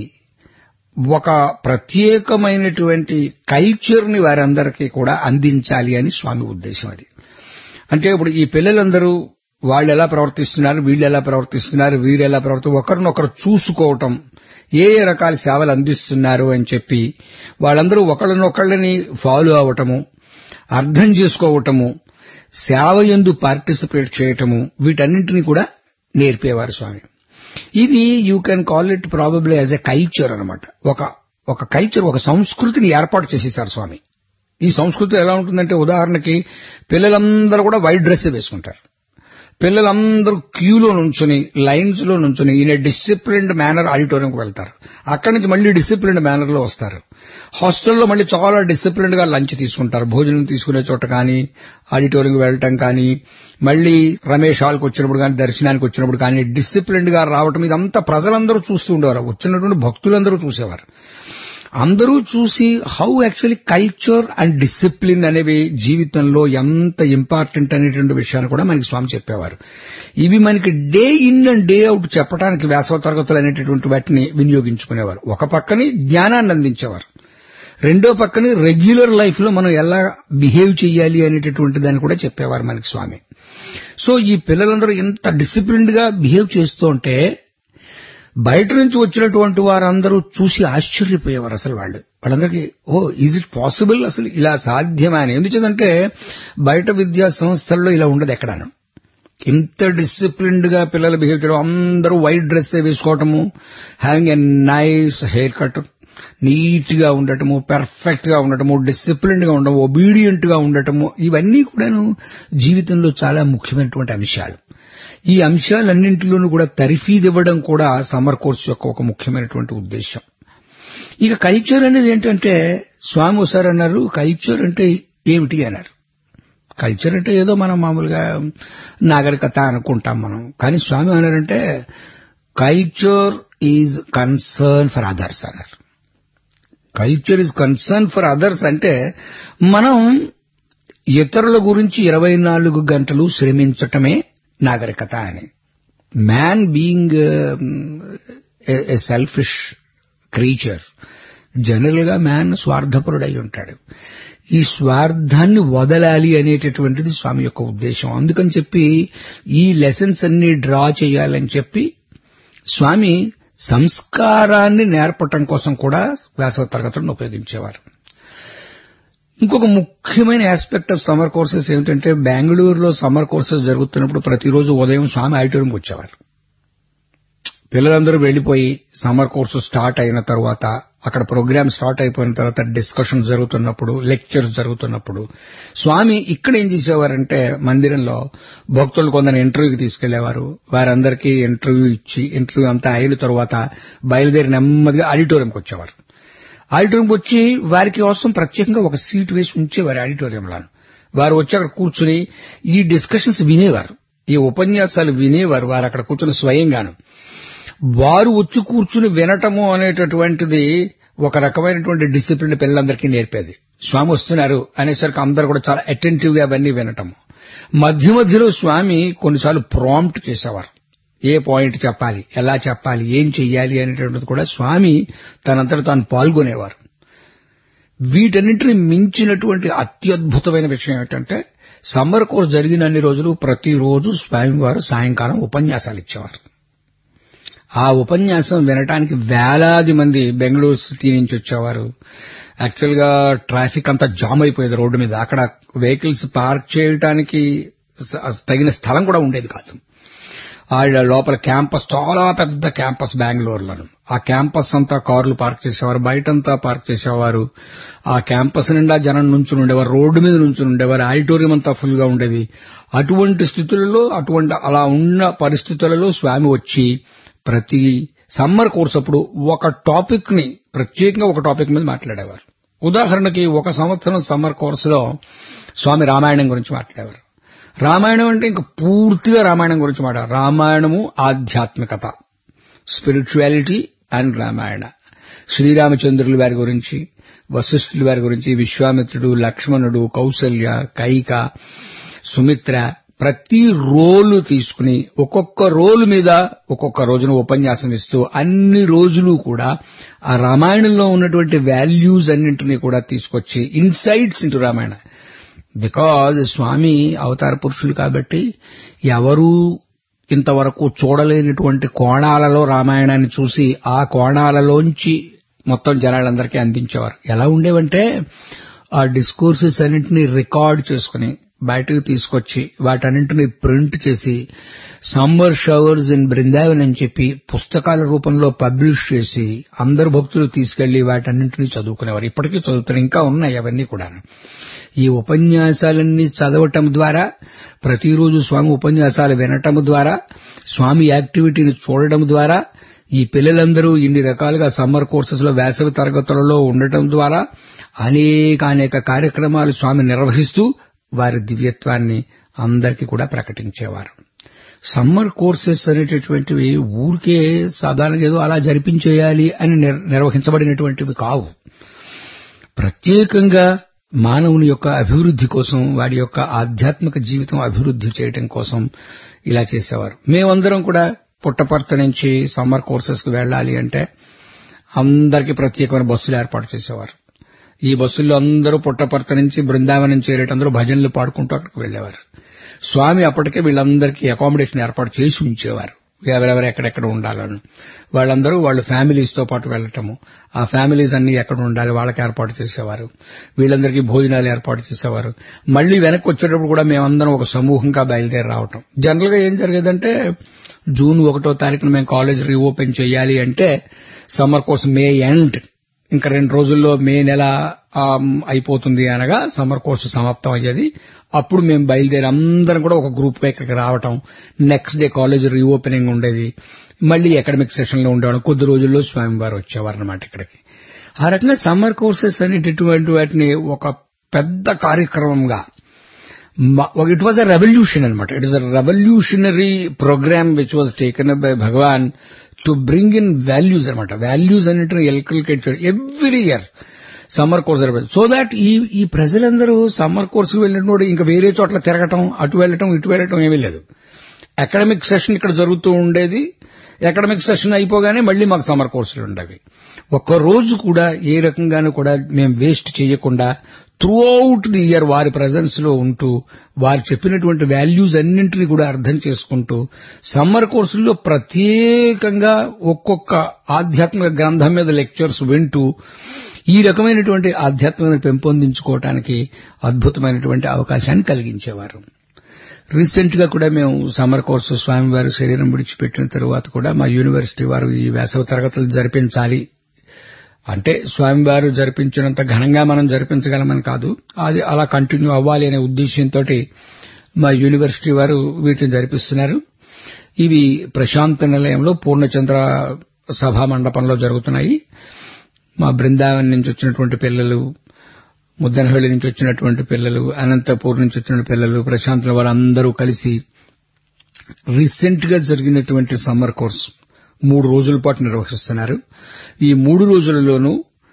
ఒక ప్రత్యేకమైనటువంటి కల్చర్ ని వారందరికీ కూడా అందించాలి అని స్వామి ఉద్దేశం అది అంటే ఇప్పుడు ఈ పిల్లలందరూ వాళ్ళు ఎలా ప్రవర్తిస్తున్నారు వీళ్ళు ఎలా ప్రవర్తిస్తున్నారు వీరు ఎలా ప్రవర్తి ఒకరినొకరు చూసుకోవటం ఏ ఏ రకాల సేవలు అందిస్తున్నారు అని చెప్పి వాళ్ళందరూ ఒకళ్ళనొకళ్ళని ఫాలో అవటము అర్థం చేసుకోవటము సేవ ఎందు పార్టిసిపేట్ చేయటము వీటన్నింటినీ కూడా నేర్పేవారు స్వామి ఇది you can call it probably as a culture అనమాట ఒక ఒక కల్చర్ ఒక సంస్కృతిని ఏర్పాటు చేసేశారు స్వామి ఈ సంస్కృతి ఎలా ఉంటుందంటే ఉదాహరణకి పిల్లలందరూ కూడా వైట్ డ్రెస్ వేసుకుంటారు పిల్లలందరూ క్యూలో నుంచుని లైన్స్ లో నుంచుని ఈయన డిసిప్లిన్డ్ మేనర్ ఆడిటోరియంకి వెళ్తారు అక్కడి నుంచి మళ్ళీ డిసిప్లిన్డ్ మేనర్ లో వస్తారు హాస్టల్లో మళ్ళీ చాలా డిసిప్లిన్డ్ గా లంచ్ తీసుకుంటారు భోజనం తీసుకునే చోట కానీ ఆడిటోరియంకి వెళ్ళటం కానీ మళ్ళీ రమేష్ హాల్కి వచ్చినప్పుడు కానీ దర్శనానికి వచ్చినప్పుడు కానీ డిసిప్లిన్డ్ గా రావటం ఇదంతా ప్రజలందరూ చూస్తూ ఉండేవారు వచ్చినటువంటి భక్తులందరూ చూసేవారు అందరూ చూసి how actually culture and discipline అనేవి జీవితంలో ఎంత ఇంపార్టెంట్ అనేటువంటి విషయాన్ని కూడా మనకి స్వామి చెప్పేవారు ఇవి మనకి day in and day out చెప్పడానికి వేసవ తరగతులు అనేటటువంటి వాటిని వినియోగించుకునేవారు ఒక పక్కని జ్ఞానాన్ని అందించేవారు రెండో పక్కని రెగ్యులర్ లైఫ్ లో మనం ఎలా బిహేవ్ చేయాలి అనేటటువంటి దాన్ని కూడా చెప్పేవారు మనకి స్వామి సో ఈ పిల్లలందరూ ఎంత డిసిప్లిన్డ్ గా బిహేవ్ చేస్తూ ఉంటే బయట నుంచి వచ్చినటువంటి వారందరూ చూసి ఆశ్చర్యపోయేవారు అసలు వాళ్ళు వాళ్ళందరికీ ఓ ఈజ్ ఇట్ పాసిబుల్ అసలు ఇలా సాధ్యమా అని ఎందుకంటే బయట విద్యా సంస్థల్లో ఇలా ఉండదు ఎక్కడాను ఇంత డిసిప్లిన్డ్ గా పిల్లలు బిహేవ్ చేయడం అందరూ వైట్ డ్రెస్ వేసుకోవటము having a nice haircut neat గా ఉండటము పెర్ఫెక్ట్ గా ఉండటము డిసిప్లిన్డ్ గా ఉండటము ఒబీడియంట్ గా ఉండటము ఇవన్నీ కూడాను జీవితంలో చాలా ముఖ్యమైనటువంటి అంశాలు ఈ అంశాలన్నింటిలోనూ కూడా తరిఫీదివ్వడం కూడా సమ్మర్ కోర్సు యొక్క ఒక ముఖ్యమైనటువంటి ఉద్దేశం ఇక కల్చర్ అనేది ఏంటంటే స్వామి ఒకసారి అన్నారు కల్చర్ అంటే ఏమిటి అన్నారు కల్చర్ అంటే ఏదో మనం మామూలుగా నాగరికత అనుకుంటాం మనం కానీ స్వామి అన్నారంటే culture is concern for others అన్నారు culture is concern for others అంటే మనం ఇతరుల గురించి ఇరవై నాలుగు గంటలు శ్రమించటమే నాగరికత అని man being a selfish creature general గా మ్యాన్ స్వార్థపరుడై ఉంటాడు ఈ స్వార్థాన్ని వదలాలి అనేటటువంటిది స్వామి యొక్క ఉద్దేశం అందుకని చెప్పి ఈ లెసన్స్ అన్ని డ్రా చేయాలని చెప్పి స్వామి సంస్కారాన్ని నేర్పటం కోసం కూడా వేసవ తరగతులను ఉపయోగించేవారు ఇంకొక ముఖ్యమైన ఆస్పెక్ట్ ఆఫ్ సమ్మర్ కోర్సెస్ ఏమిటంటే బెంగళూరులో సమ్మర్ కోర్సెస్ జరుగుతున్నప్పుడు ప్రతిరోజు ఉదయం స్వామి ఆడిటోరియంకి వచ్చేవారు పిల్లలందరూ వెళ్లిపోయి సమ్మర్ కోర్సు స్టార్ట్ అయిన తర్వాత అక్కడ ప్రోగ్రామ్ స్టార్ట్ అయిపోయిన తర్వాత డిస్కషన్ జరుగుతున్నప్పుడు లెక్చర్స్ జరుగుతున్నప్పుడు స్వామి ఇక్కడ ఏం చేసేవారంటే మందిరంలో భక్తులు కొందరు ఇంటర్వ్యూకి తీసుకెళ్లేవారు వారందరికీ ఇంటర్వ్యూ ఇచ్చి ఇంటర్వ్యూ అంతా అయిన తర్వాత బయలుదేరి నెమ్మదిగా ఆడిటోరియంకి వచ్చేవారు ఆడిటోరియంకి వచ్చి వారికి కోసం ప్రత్యేకంగా ఒక సీట్ వేసి ఉంచేవారు ఆడిటోరియంలో వారు వచ్చి అక్కడ కూర్చుని ఈ డిస్కషన్స్ వినేవారు ఈ ఉపన్యాసాలు వినేవారు వారు అక్కడ కూర్చుని స్వయంగాను వారు వచ్చి కూర్చుని వినటము అనేటటువంటిది ఒక రకమైనటువంటి డిసిప్లిన్ పిల్లలందరికీ నేర్పేది స్వామి వస్తున్నారు అనేసరికి అందరూ కూడా చాలా అటెంటివ్ గా అవన్నీ వినటము మధ్య మధ్యలో స్వామి కొన్నిసార్లు ప్రాంప్ట్ చేసేవారు ఏ పాయింట్ చెప్పాలి ఎలా చెప్పాలి ఏం చెయ్యాలి అనేటువంటిది కూడా స్వామి తనంతట తాను పాల్గొనేవారు వీటన్నింటిని మించినటువంటి అత్యద్భుతమైన విషయం ఏంటంటే సమ్మర్ కోర్స్ జరిగిన అన్ని రోజులు ప్రతిరోజు స్వామివారు సాయంకాలం ఉపన్యాసాలు ఇచ్చేవారు ఆ ఉపన్యాసం వినటానికి వేలాది మంది బెంగళూరు సిటీ నుంచి వచ్చేవారు యాక్చువల్ గా ట్రాఫిక్ అంతా జామ్ అయిపోయేది రోడ్డు మీద అక్కడ వెహికల్స్ పార్క్ చేయడానికి స- తగిన స్థలం కూడా ఉండేది కాదు ఆ లోపల క్యాంపస్ చాలా పెద్ద క్యాంపస్ బెంగళూరులోను ఆ క్యాంపస్ అంతా కార్లు పార్క్ చేసేవారు బయటంతా పార్క్ చేసేవారు ఆ క్యాంపస్ నిండా జనం నుంచుని ఉండేవారు రోడ్డు మీద నుంచుని ఉండేవారు ఆడిటోరియం అంతా ఫుల్ గా ఉండేది అటువంటి స్థితులలో అటువంటి అలా ఉన్న పరిస్థితులలో స్వామి వచ్చి ప్రతి సమ్మర్ కోర్స్ అప్పుడు ఒక టాపిక్ ని ప్రత్యేకంగా ఒక టాపిక్ మీద మాట్లాడేవారు ఉదాహరణకి ఒక సంవత్సరం సమ్మర్ కోర్సులో స్వామి రామాయణం గురించి మాట్లాడేవారు రామాయణం అంటే ఇంకా పూర్తిగా రామాయణం గురించి మాట రామాయణము ఆధ్యాత్మికత స్పిరిచువాలిటీ అండ్ రామాయణ శ్రీరామచంద్రుల వారి గురించి వశిష్ఠుల వారి గురించి విశ్వామిత్రుడు లక్ష్మణుడు కౌసల్య కైక సుమిత్ర ప్రతి రోలు తీసుకుని ఒక్కొక్క రోలు మీద ఒక్కొక్క రోజున ఉపన్యాసం ఇస్తూ అన్ని రోజులు కూడా ఆ రామాయణంలో ఉన్నటువంటి వాల్యూస్ అన్నింటినీ కూడా తీసుకొచ్చి insights into Ramayana because Swami అవతార పురుషులు కాబట్టి ఎవరూ ఇంతవరకు చూడలేనటువంటి కోణాలలో రామాయణాన్ని చూసి ఆ కోణాలలోంచి మొత్తం జనాలందరికీ అందించేవారు ఎలా ఉండేవంటే ఆ డిస్కోర్సెస్ అన్నింటినీ రికార్డ్ చేసుకుని బయటకు తీసుకొచ్చి వాటన్నింటినీ ప్రింట్ చేసి సమ్మర్ షవర్స్ ఇన్ బృందావన్ అని చెప్పి పుస్తకాల రూపంలో పబ్లిష్ చేసి అందరు భక్తులు తీసుకెళ్లి వాటన్నింటినీ చదువుకునేవారు ఇప్పటికీ చదువుతారు ఇంకా ఉన్నాయి అవన్నీ కూడా ఈ ఉపన్యాసాలన్నీ చదవటం ద్వారా ప్రతిరోజు స్వామి ఉపన్యాసాలు వినటం ద్వారా స్వామి యాక్టివిటీని చూడటం ద్వారా ఈ పిల్లలందరూ ఇన్ని రకాలుగా సమ్మర్ కోర్సెస్ లో వేసవి తరగతులలో ఉండటం ద్వారా అనేక అనేక కార్యక్రమాలు స్వామి నిర్వహిస్తూ వారి దివ్యత్వాన్ని అందరికీ కూడా ప్రకటించేవారు సమ్మర్ కోర్సెస్ అనేటటువంటివి ఊరికే సాధారణంగా ఏదో అలా జరిపించేయాలి అని నిర్- నిర్వహించబడినటువంటివి కావు ప్రత్యేకంగా మానవుని యొక్క అభివృద్ధి కోసం వాడి యొక్క ఆధ్యాత్మిక జీవితం అభివృద్ధి చేయడం కోసం ఇలా చేసేవారు మేమందరం కూడా పుట్టపర్త నుంచి సమ్మర్ కోర్సెస్ కు వెళ్ళాలి అంటే అందరికీ ప్రత్యేకమైన బస్సులు ఏర్పాటు చేసేవారు ఈ బస్సుల్లో అందరూ పుట్టపర్త నుంచి బృందావనం చేరేటందరూ భజనలు పాడుకుంటూ అక్కడికి వెళ్లేవారు స్వామి అప్పటికే వీళ్ళందరికీ అకామిడేషన్ ఏర్పాటు చేసి ఉంచేవారు ఎవరెవరు ఎక్కడెక్కడ ఉండాలని వాళ్ళందరూ వాళ్ళ ఫ్యామిలీస్ తో పాటు వెళ్ళటము ఆ ఫ్యామిలీస్ అన్ని ఎక్కడ ఉండాలి వాళ్ళకి ఏర్పాటు చేసేవారు వీళ్ళందరికీ భోజనాలు ఏర్పాటు చేసేవారు మళ్ళీ వెనక్కి వచ్చేటప్పుడు కూడా మేమందరం ఒక సమూహంగా బయలుదేరి రావటం జనరల్ గా ఏం జరిగేదంటే జూన్ ఒకటో తారీఖున మేము కాలేజ్ రీఓపెన్ చేయాలి అంటే సమ్మర్ కోర్స్ మే ఎండ్ ఇంకా రెండు రోజుల్లో మే నెల ఆమ్, అయిపోతుంది అనగా సమ్మర్ కోర్సు సమాప్తం అయ్యేది అప్పుడు మేము బయలుదేరి అందరం కూడా ఒక గ్రూప్ గా ఇక్కడికి రావటం నెక్స్ట్ డే కాలేజ్ రీఓపెనింగ్ ఉండేది మళ్ళీ అకాడమిక్ సెషన్ లో ఉండేవాళ్ళం కొద్ది రోజుల్లో స్వామివారు వచ్చేవారు అనమాట ఇక్కడికి ఆ రకంగా సమ్మర్ కోర్సెస్ అనేటటువంటి వాటిని ఒక పెద్ద కార్యక్రమంగా ఇట్ వాజ్ అ రెవల్యూషన్ అనమాట it is a revolutionary programme which was taken up by Bhagavan to bring in values అనమాట వాల్యూస్ అన్నింటిని ఎల్కల్కేట్ చేయడం every year summer course so that ఈ ఈ ప్రజలందరూ సమ్మర్ కోర్సు వెళ్ళినప్పుడు ఇంకా వేరే చోట్ల తిరగటం అటు వెళ్ళటం ఇటు వెళ్ళటం ఏమీ లేదు అకాడమిక్ సెషన్ ఇక్కడ జరుగుతూ ఉండేది అకాడమిక్ సెషన్ అయిపోగానే మళ్ళీ మాకు సమ్మర్ కోర్సులు ఉండవి ఒక్క రోజు కూడా ఏ రకంగానూ కూడా మేము వేస్ట్ చేయకుండా త్రూ అవుట్ ది ఇయర్ వారి ప్రజెన్స్ లో ఉంటూ వారు చెప్పినటువంటి వాల్యూస్ అన్నింటినీ కూడా అర్థం చేసుకుంటూ సమ్మర్ కోర్సుల్లో ప్రత్యేకంగా ఒక్కొక్క ఆధ్యాత్మిక గ్రంథం మీద లెక్చర్స్ వింటూ ఈ రకమైనటువంటి ఆధ్యాత్మికను పెంపొందించుకోవటానికి అద్భుతమైనటువంటి అవకాశాన్ని కలిగించేవారు రీసెంట్ గా కూడా మేము సమ్మర్ కోర్సు స్వామివారు శరీరం విడిచిపెట్టిన తరువాత కూడా మా యూనివర్సిటీ వారు ఈ వేసవ తరగతులు జరిపించాలి అంటే స్వామివారు జరిపించినంత ఘనంగా మనం జరిపించగలమని కాదు అది అలా కంటిన్యూ అవ్వాలి అనే ఉద్దేశంతో మా యూనివర్సిటీ వారు వీటిని జరిపిస్తున్నారు ఇవి ప్రశాంత నిలయంలో పూర్ణచంద్ర సభా మండపంలో జరుగుతున్నాయి మా బృందావన్ నుంచి వచ్చినటువంటి పిల్లలు ముద్దనహಳ್ಳಿ నుంచి వచ్చినటువంటి పిల్లలు అనంతపూర్ నుంచి వచ్చిన పిల్లలు ప్రశాంతుల వాళ్ళందరూ కలిసి రీసెంట్ గా జరిగినటువంటి సమ్మర్ కోర్స్ మూడు రోజుల పాటు నిర్వహిస్తున్నారు ఈ మూడు రోజులలోనూ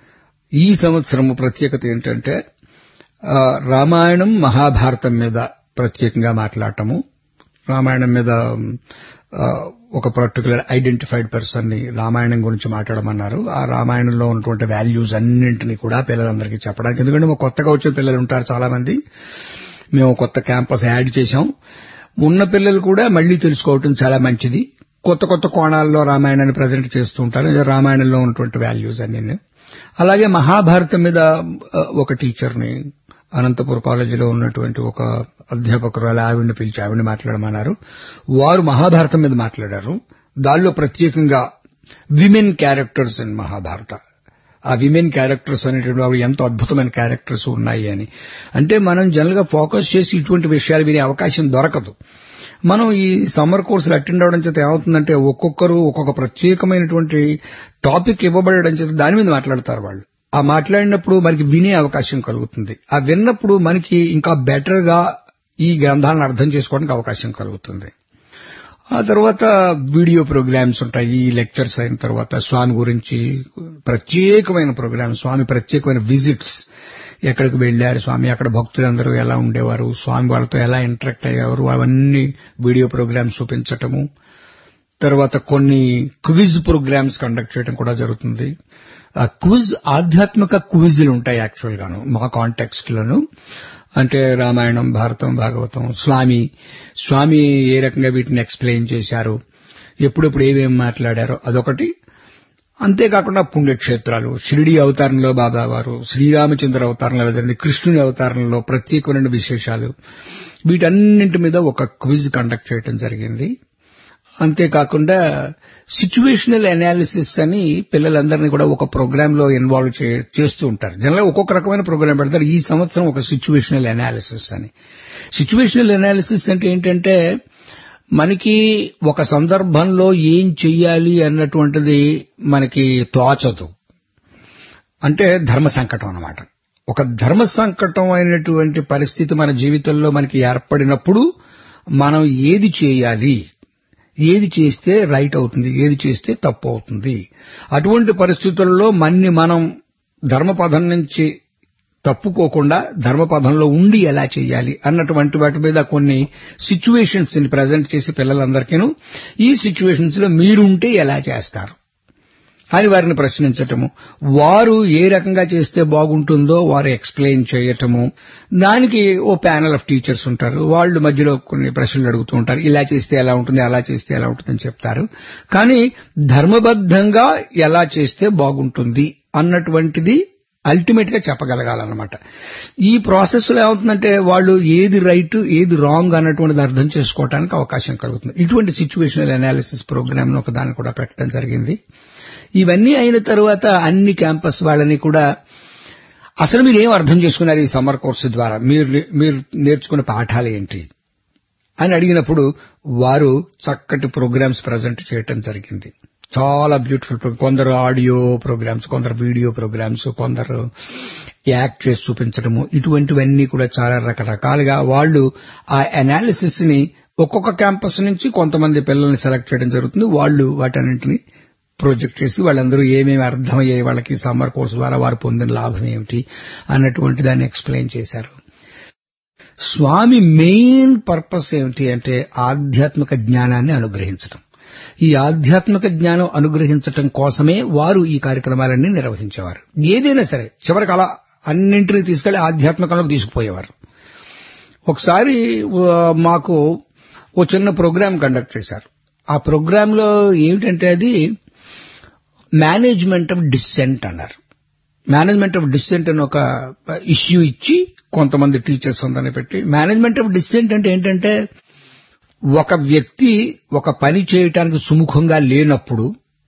ఈ సంవత్సరం ప్రత్యేకత ఏంటంటే ఆ, రామాయణం మహాభారతం మీద ప్రత్యేకంగా మాట్లాడటము రామాయణం మీద ఆ, ఒక పర్టికులర్ ఐడెంటిఫైడ్ పర్సన్ ని రామాయణం గురించి మాట్లాడమన్నారు ఆ రామాయణంలో ఉన్నటువంటి వాల్యూస్ అన్నింటినీ కూడా పిల్లలందరికీ చెప్పడానికి ఎందుకంటే మా కొత్తగా వచ్చిన పిల్లలు ఉంటారు చాలా మంది మేము కొత్త క్యాంపస్ యాడ్ చేశాం ఉన్న పిల్లలు కూడా మళ్లీ తెలుసుకోవటం చాలా మంచిది కొత్త కొత్త కోణాల్లో రామాయణాన్ని ప్రజెంట్ చేస్తూ ఉంటారు ఇది రామాయణంలో ఉన్నటువంటి వాల్యూస్ అన్ని అలాగే మహాభారతం మీద ఆ, ఒక టీచర్ని అనంతపుర కాలేజీలో ఉన్నటువంటి ఒక అధ్యాపకురాలు ఆవిడని పిలిచి ఆవిడని మాట్లాడమన్నారు వారు మహాభారతం మీద మాట్లాడారు దానిలో ప్రత్యేకంగా విమెన్ క్యారెక్టర్స్ ఇన్ మహాభారత ఆ విమెన్ క్యారెక్టర్స్ అనేటువంటి అవి ఎంతో అద్భుతమైన క్యారెక్టర్స్ ఉన్నాయి అని అంటే మనం జనరల్ గా ఫోకస్ చేసి ఇటువంటి విషయాలు వినే అవకాశం దొరకదు మనం ఈ సమ్మర్ కోర్సులు అటెండ్ అవడం చేత ఏమవుతుందంటే ఒక్కొక్కరు ఒక్కొక్క ప్రత్యేకమైనటువంటి టాపిక్ ఇవ్వబడడం చేత దాని మీద మాట్లాడతారు వాళ్ళు ఆ మాట్లాడినప్పుడు మనకి వినే అవకాశం కలుగుతుంది ఆ విన్నప్పుడు మనకి ఇంకా బెటర్ గా ఈ గ్రంథాలను అర్థం చేసుకోవడానికి అవకాశం కలుగుతుంది ఆ తర్వాత వీడియో ప్రోగ్రామ్స్ ఉంటాయి ఈ లెక్చర్స్ అయిన తర్వాత స్వామి గురించి ప్రత్యేకమైన ప్రోగ్రామ్ స్వామి ప్రత్యేకమైన విజిట్స్ ఎక్కడికి వెళ్లారు స్వామి అక్కడ భక్తులందరూ ఎలా ఉండేవారు స్వామి వాళ్ళతో ఎలా ఇంటరాక్ట్ అయ్యేవారు అవన్నీ వీడియో ప్రోగ్రామ్స్ చూపించటము తర్వాత కొన్ని క్విజ్ ప్రోగ్రామ్స్ కండక్ట్ చేయడం కూడా జరుగుతుంది ఆ క్విజ్ ఆధ్యాత్మిక క్విజ్లు ఉంటాయి యాక్చువల్ గాను మా కాంటెక్స్ట్ లోను అంటే రామాయణం భారతం భాగవతం స్వామి స్వామి ఏ రకంగా వీటిని ఎక్స్ప్లెయిన్ చేశారు ఎప్పుడెప్పుడు ఏమేమి మాట్లాడారో అదొకటి అంతేకాకుండా పుణ్యక్షేత్రాలు షిరిడి అవతారంలో బాబా వారు శ్రీరామచంద్ర అవతారంలో ఎలా జరిగింది కృష్ణుని అవతారంలో ప్రత్యేకమైన విశేషాలు వీటన్నింటి మీద ఒక క్విజ్ కండక్ట్ చేయడం జరిగింది అంతేకాకుండా సిచ్యువేషనల్ అనాలిసిస్ అని పిల్లలందరినీ కూడా ఒక ప్రోగ్రామ్ లో ఇన్వాల్వ్ చేస్తూ ఉంటారు జనరల్ ఒక్కొక్క రకమైన ప్రోగ్రామ్ పెడతారు ఈ సంవత్సరం ఒక సిచ్యువేషనల్ అనాలిసిస్ అని సిచ్యువేషనల్ అనాలిసిస్ అంటే ఏంటంటే మనకి ఒక సందర్భంలో ఏం చెయ్యాలి అన్నటువంటిది మనకి తోచదు అంటే ధర్మ సంకటం అన్నమాట ఒక ధర్మ సంకటం అయినటువంటి పరిస్థితి మన జీవితంలో మనకి ఏర్పడినప్పుడు మనం ఏది చేయాలి ఏది చేస్తే రైట్ అవుతుంది ఏది చేస్తే తప్పు అవుతుంది అటువంటి పరిస్థితుల్లో మన్ని మనం ధర్మపథం నుంచి తప్పుకోకుండా ధర్మపథంలో ఉండి ఎలా చేయాలి అన్నటువంటి వాటి మీద కొన్ని సిచ్యువేషన్స్ ని ప్రజెంట్ చేసి పిల్లలందరికీను ఈ సిచ్యువేషన్స్ లో మీరుంటే ఎలా చేస్తారు అని వారిని ప్రశ్నించటము వారు ఏ రకంగా చేస్తే బాగుంటుందో వారు ఎక్స్ప్లెయిన్ చేయటము దానికి ఓ ప్యానల్ ఆఫ్ టీచర్స్ ఉంటారు వాళ్ళు మధ్యలో కొన్ని ప్రశ్నలు అడుగుతూ ఉంటారు ఇలా చేస్తే ఎలా ఉంటుంది అలా చేస్తే ఎలా ఉంటుందని చెప్తారు కానీ ధర్మబద్ధంగా ఎలా చేస్తే బాగుంటుంది అన్నటువంటిది అల్టిమేట్ గా చెప్పగలగాలన్నమాట ఈ ప్రాసెస్ లో ఏమవుతుందంటే వాళ్ళు ఏది రైట్ ఏది రాంగ్ అన్నటువంటిది అర్థం చేసుకోవడానికి అవకాశం కలుగుతుంది ఇటువంటి సిచ్యువేషనల్ అనాలిసిస్ ప్రోగ్రామ్ ఒక దాన్ని కూడా పెట్టడం జరిగింది ఇవన్నీ అయిన తర్వాత అన్ని క్యాంపస్ వాళ్ళని కూడా అసలు మీరు ఏం అర్థం చేసుకున్నారు ఈ సమ్మర్ కోర్సు ద్వారా మీరు మీరు నేర్చుకున్న పాఠాలు ఏంటి అని అడిగినప్పుడు వారు చక్కటి ప్రోగ్రామ్స్ ప్రజెంట్ చేయటం జరిగింది చాలా బ్యూటిఫుల్ కొందరు ఆడియో ప్రోగ్రామ్స్ కొందరు వీడియో ప్రోగ్రామ్స్ కొందరు యాక్ట్ చేసి చూపించడము ఇటువంటివన్నీ కూడా చాలా రకరకాలుగా వాళ్ళు ఆ అనాలిసిస్ ని ఒక్కొక్క క్యాంపస్ నుంచి కొంతమంది పిల్లల్ని సెలెక్ట్ చేయడం జరుగుతుంది వాళ్ళు వాటన్నింటిని ప్రొజెక్ట్ చేసి వాళ్ళందరూ ఏమేమి అర్థమయ్యాయి వాళ్ళకి సమ్మర్ కోర్సు ద్వారా వారు పొందిన లాభం ఏమిటి అన్నటువంటి దాన్ని ఎక్స్ప్లెయిన్ చేశారు స్వామి మెయిన్ పర్పస్ ఏమిటి అంటే ఆధ్యాత్మిక జ్ఞానాన్ని అనుగ్రహించడం ఈ ఆధ్యాత్మిక జ్ఞానం అనుగ్రహించటం కోసమే వారు ఈ కార్యక్రమాలన్నీ నిర్వహించేవారు ఏదైనా సరే చివరికి అలా అన్నింటినీ తీసుకెళ్లి ఆధ్యాత్మికంలోకి తీసుకుపోయేవారు ఒకసారి ఆ, మాకు ఓ చిన్న ప్రోగ్రామ్ కండక్ట్ చేశారు ఆ ప్రోగ్రామ్ లో ఏమిటంటే అది మేనేజ్మెంట్ ఆఫ్ డిసెంట్ అన్నారు మేనేజ్మెంట్ ఆఫ్ డిసెంట్ అని ఒక ఇష్యూ ఇచ్చి కొంతమంది టీచర్స్ అందరిని పెట్టి మేనేజ్మెంట్ ఆఫ్ డిసెంట్ అంటే ఏంటంటే ఒక వ్యక్తి ఒక పని చేయటానికి సుముఖంగా లేనప్పుడు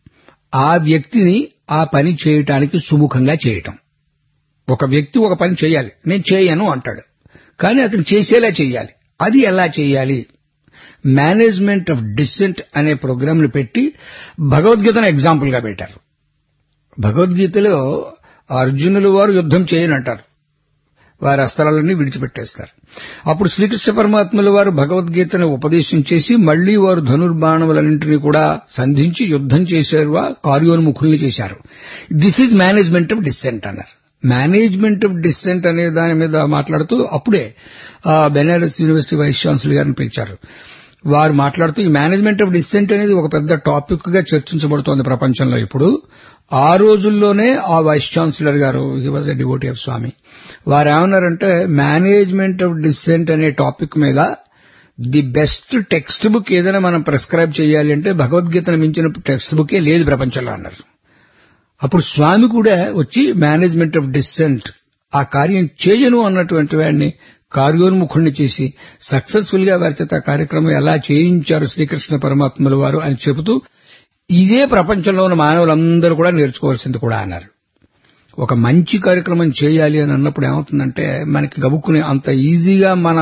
ఆ వ్యక్తిని ఆ పని చేయటానికి సుముఖంగా చేయటం ఒక వ్యక్తి ఒక పని చేయాలి నేను చేయను అంటాడు కానీ అతను చేసేలా చేయాలి అది ఎలా చేయాలి మేనేజ్మెంట్ ఆఫ్ డిసెంట్ అనే ప్రోగ్రామ్ ని పెట్టి భగవద్గీతను ఎగ్జాంపుల్ గా పెట్టారు భగవద్గీతలో అర్జునులు వారు యుద్ధం చేయనంటారు వారి అస్త్రాలన్నీ విడిచిపెట్టేస్తారు అప్పుడు శ్రీకృష్ణ పరమాత్మల వారు భగవద్గీతను ఉపదేశం చేసి మళ్లీ వారు ధనుర్బాణములన్నింటినీ కూడా సంధించి యుద్ధం చేశారు కార్యోన్ముఖుల్ని చేశారు this is management of dissent అన్నారు మేనేజ్మెంట్ ఆఫ్ డిసెంట్ అనే దాని మీద మాట్లాడుతూ అప్పుడే ఆ, బెనారస్ యూనివర్సిటీ వైస్ ఛాన్సలర్ గారిని పిలిచారు వారు మాట్లాడుతూ ఈ మేనేజ్మెంట్ ఆఫ్ డిసెంట్ అనేది ఒక పెద్ద టాపిక్ గా చర్చించబడుతోంది ప్రపంచంలో ఇప్పుడు ఆ రోజుల్లోనే ఆ వైస్ ఛాన్సలర్ గారు he was a devotee of Swami వారు ఏమన్నారంటే మేనేజ్మెంట్ ఆఫ్ డిసెంట్ అనే టాపిక్ మీద ది బెస్ట్ టెక్స్ట్ బుక్ ఏదైనా మనం ప్రిస్క్రైబ్ చేయాలి అంటే భగవద్గీతను మించిన టెక్స్ట్ బుకే లేదు ప్రపంచంలో అన్నారు అప్పుడు స్వామి కూడా వచ్చి మేనేజ్మెంట్ ఆఫ్ డిసెంట్ ఆ కార్యం చేయను అన్నటువంటి వాడిని కార్యోన్ముఖుణ్ణి చేసి సక్సెస్ఫుల్ గా వారి చేత ఆ కార్యక్రమం ఎలా చేయించారు శ్రీకృష్ణ పరమాత్మల వారు అని చెబుతూ ఇదే ప్రపంచంలో ఉన్న మానవులందరూ కూడా నేర్చుకోవాల్సింది కూడా అన్నారు ఒక మంచి కార్యక్రమం చేయాలి అని అన్నప్పుడు ఏమవుతుందంటే మనకి గబుక్కుని అంత ఈజీగా మన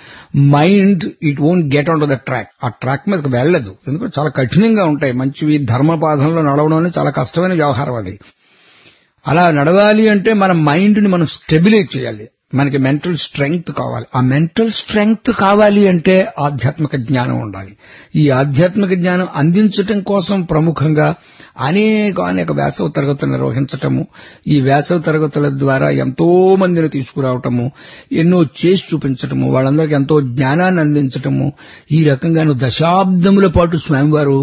mind it won't get on to the track ఆ ట్రాక్ మీదకి వెళ్ళదు ఎందుకంటే చాలా కఠినంగా ఉంటాయి మంచివి ధర్మపాదంలో నడవడం అనేది చాలా కష్టమైన వ్యవహారం అది అలా నడవాలి అంటే మన మైండ్ ని మనం స్టెబిలైజ్ చేయాలి మనకి మెంటల్ స్ట్రెంగ్త్ కావాలి ఆ మెంటల్ స్ట్రెంగ్త్ కావాలి అంటే ఆధ్యాత్మిక జ్ఞానం ఉండాలి ఈ ఆధ్యాత్మిక జ్ఞానం అందించటం కోసం ప్రముఖంగా అనేక అనేక వేసవ తరగతులు నిర్వహించటము ఈ వేసవ తరగతుల ద్వారా ఎంతో మందిని తీసుకురావటము ఎన్నో చేసి చూపించటము వాళ్ళందరికీ ఎంతో జ్ఞానాన్ని అందించటము ఈ రకంగాను దశాబ్దముల పాటు స్వామివారు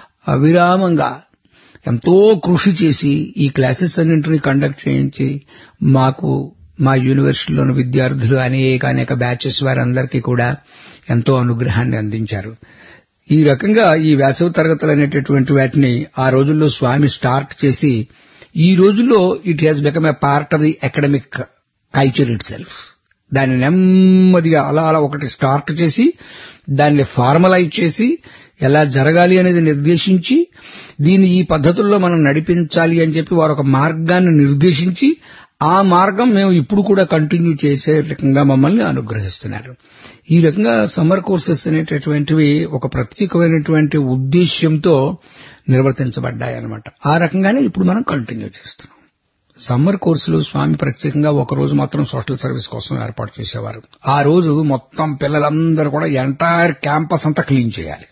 అవిరామంగా ఎంతో కృషి చేసి ఈ క్లాసెస్ అన్నింటినీ కండక్ట్ చేయించి మాకు మా యూనివర్సిటీలోని విద్యార్థులు అనేక అనేక బ్యాచెస్ వారందరికీ కూడా ఎంతో అనుగ్రహాన్ని అందించారు ఈ రకంగా ఈ వేసవి తరగతులు అనేటటువంటి వాటిని ఆ రోజుల్లో స్వామి స్టార్ట్ చేసి ఈ రోజుల్లో it has become a part of the academic culture itself దాన్ని నెమ్మదిగా అలా అలా ఒకటి స్టార్ట్ చేసి దాన్ని ఫార్మలైజ్ చేసి ఎలా జరగాలి అనేది నిర్దేశించి దీన్ని ఈ పద్ధతుల్లో మనం నడిపించాలి అని చెప్పి వారు ఒక మార్గాన్ని నిర్దేశించి ఆ మార్గం మేము ఇప్పుడు కూడా కంటిన్యూ చేసే రకంగా మమ్మల్ని అనుగ్రహిస్తున్నారు ఈ రకంగా సమ్మర్ కోర్సెస్ అనేటటువంటివి ఒక ప్రత్యేకమైనటువంటి ఉద్దేశ్యంతో నిర్వర్తించబడ్డాయి అన్నమాట ఆ రకంగానే ఇప్పుడు మనం కంటిన్యూ చేస్తున్నాం సమ్మర్ కోర్సులు స్వామి ప్రత్యేకంగా ఒక రోజు మాత్రం సోషల్ సర్వీస్ కోసం ఏర్పాటు చేసేవారు ఆ రోజు మొత్తం పిల్లలందరూ కూడా ఎంటైర్ క్యాంపస్ అంతా క్లీన్ చేయాలి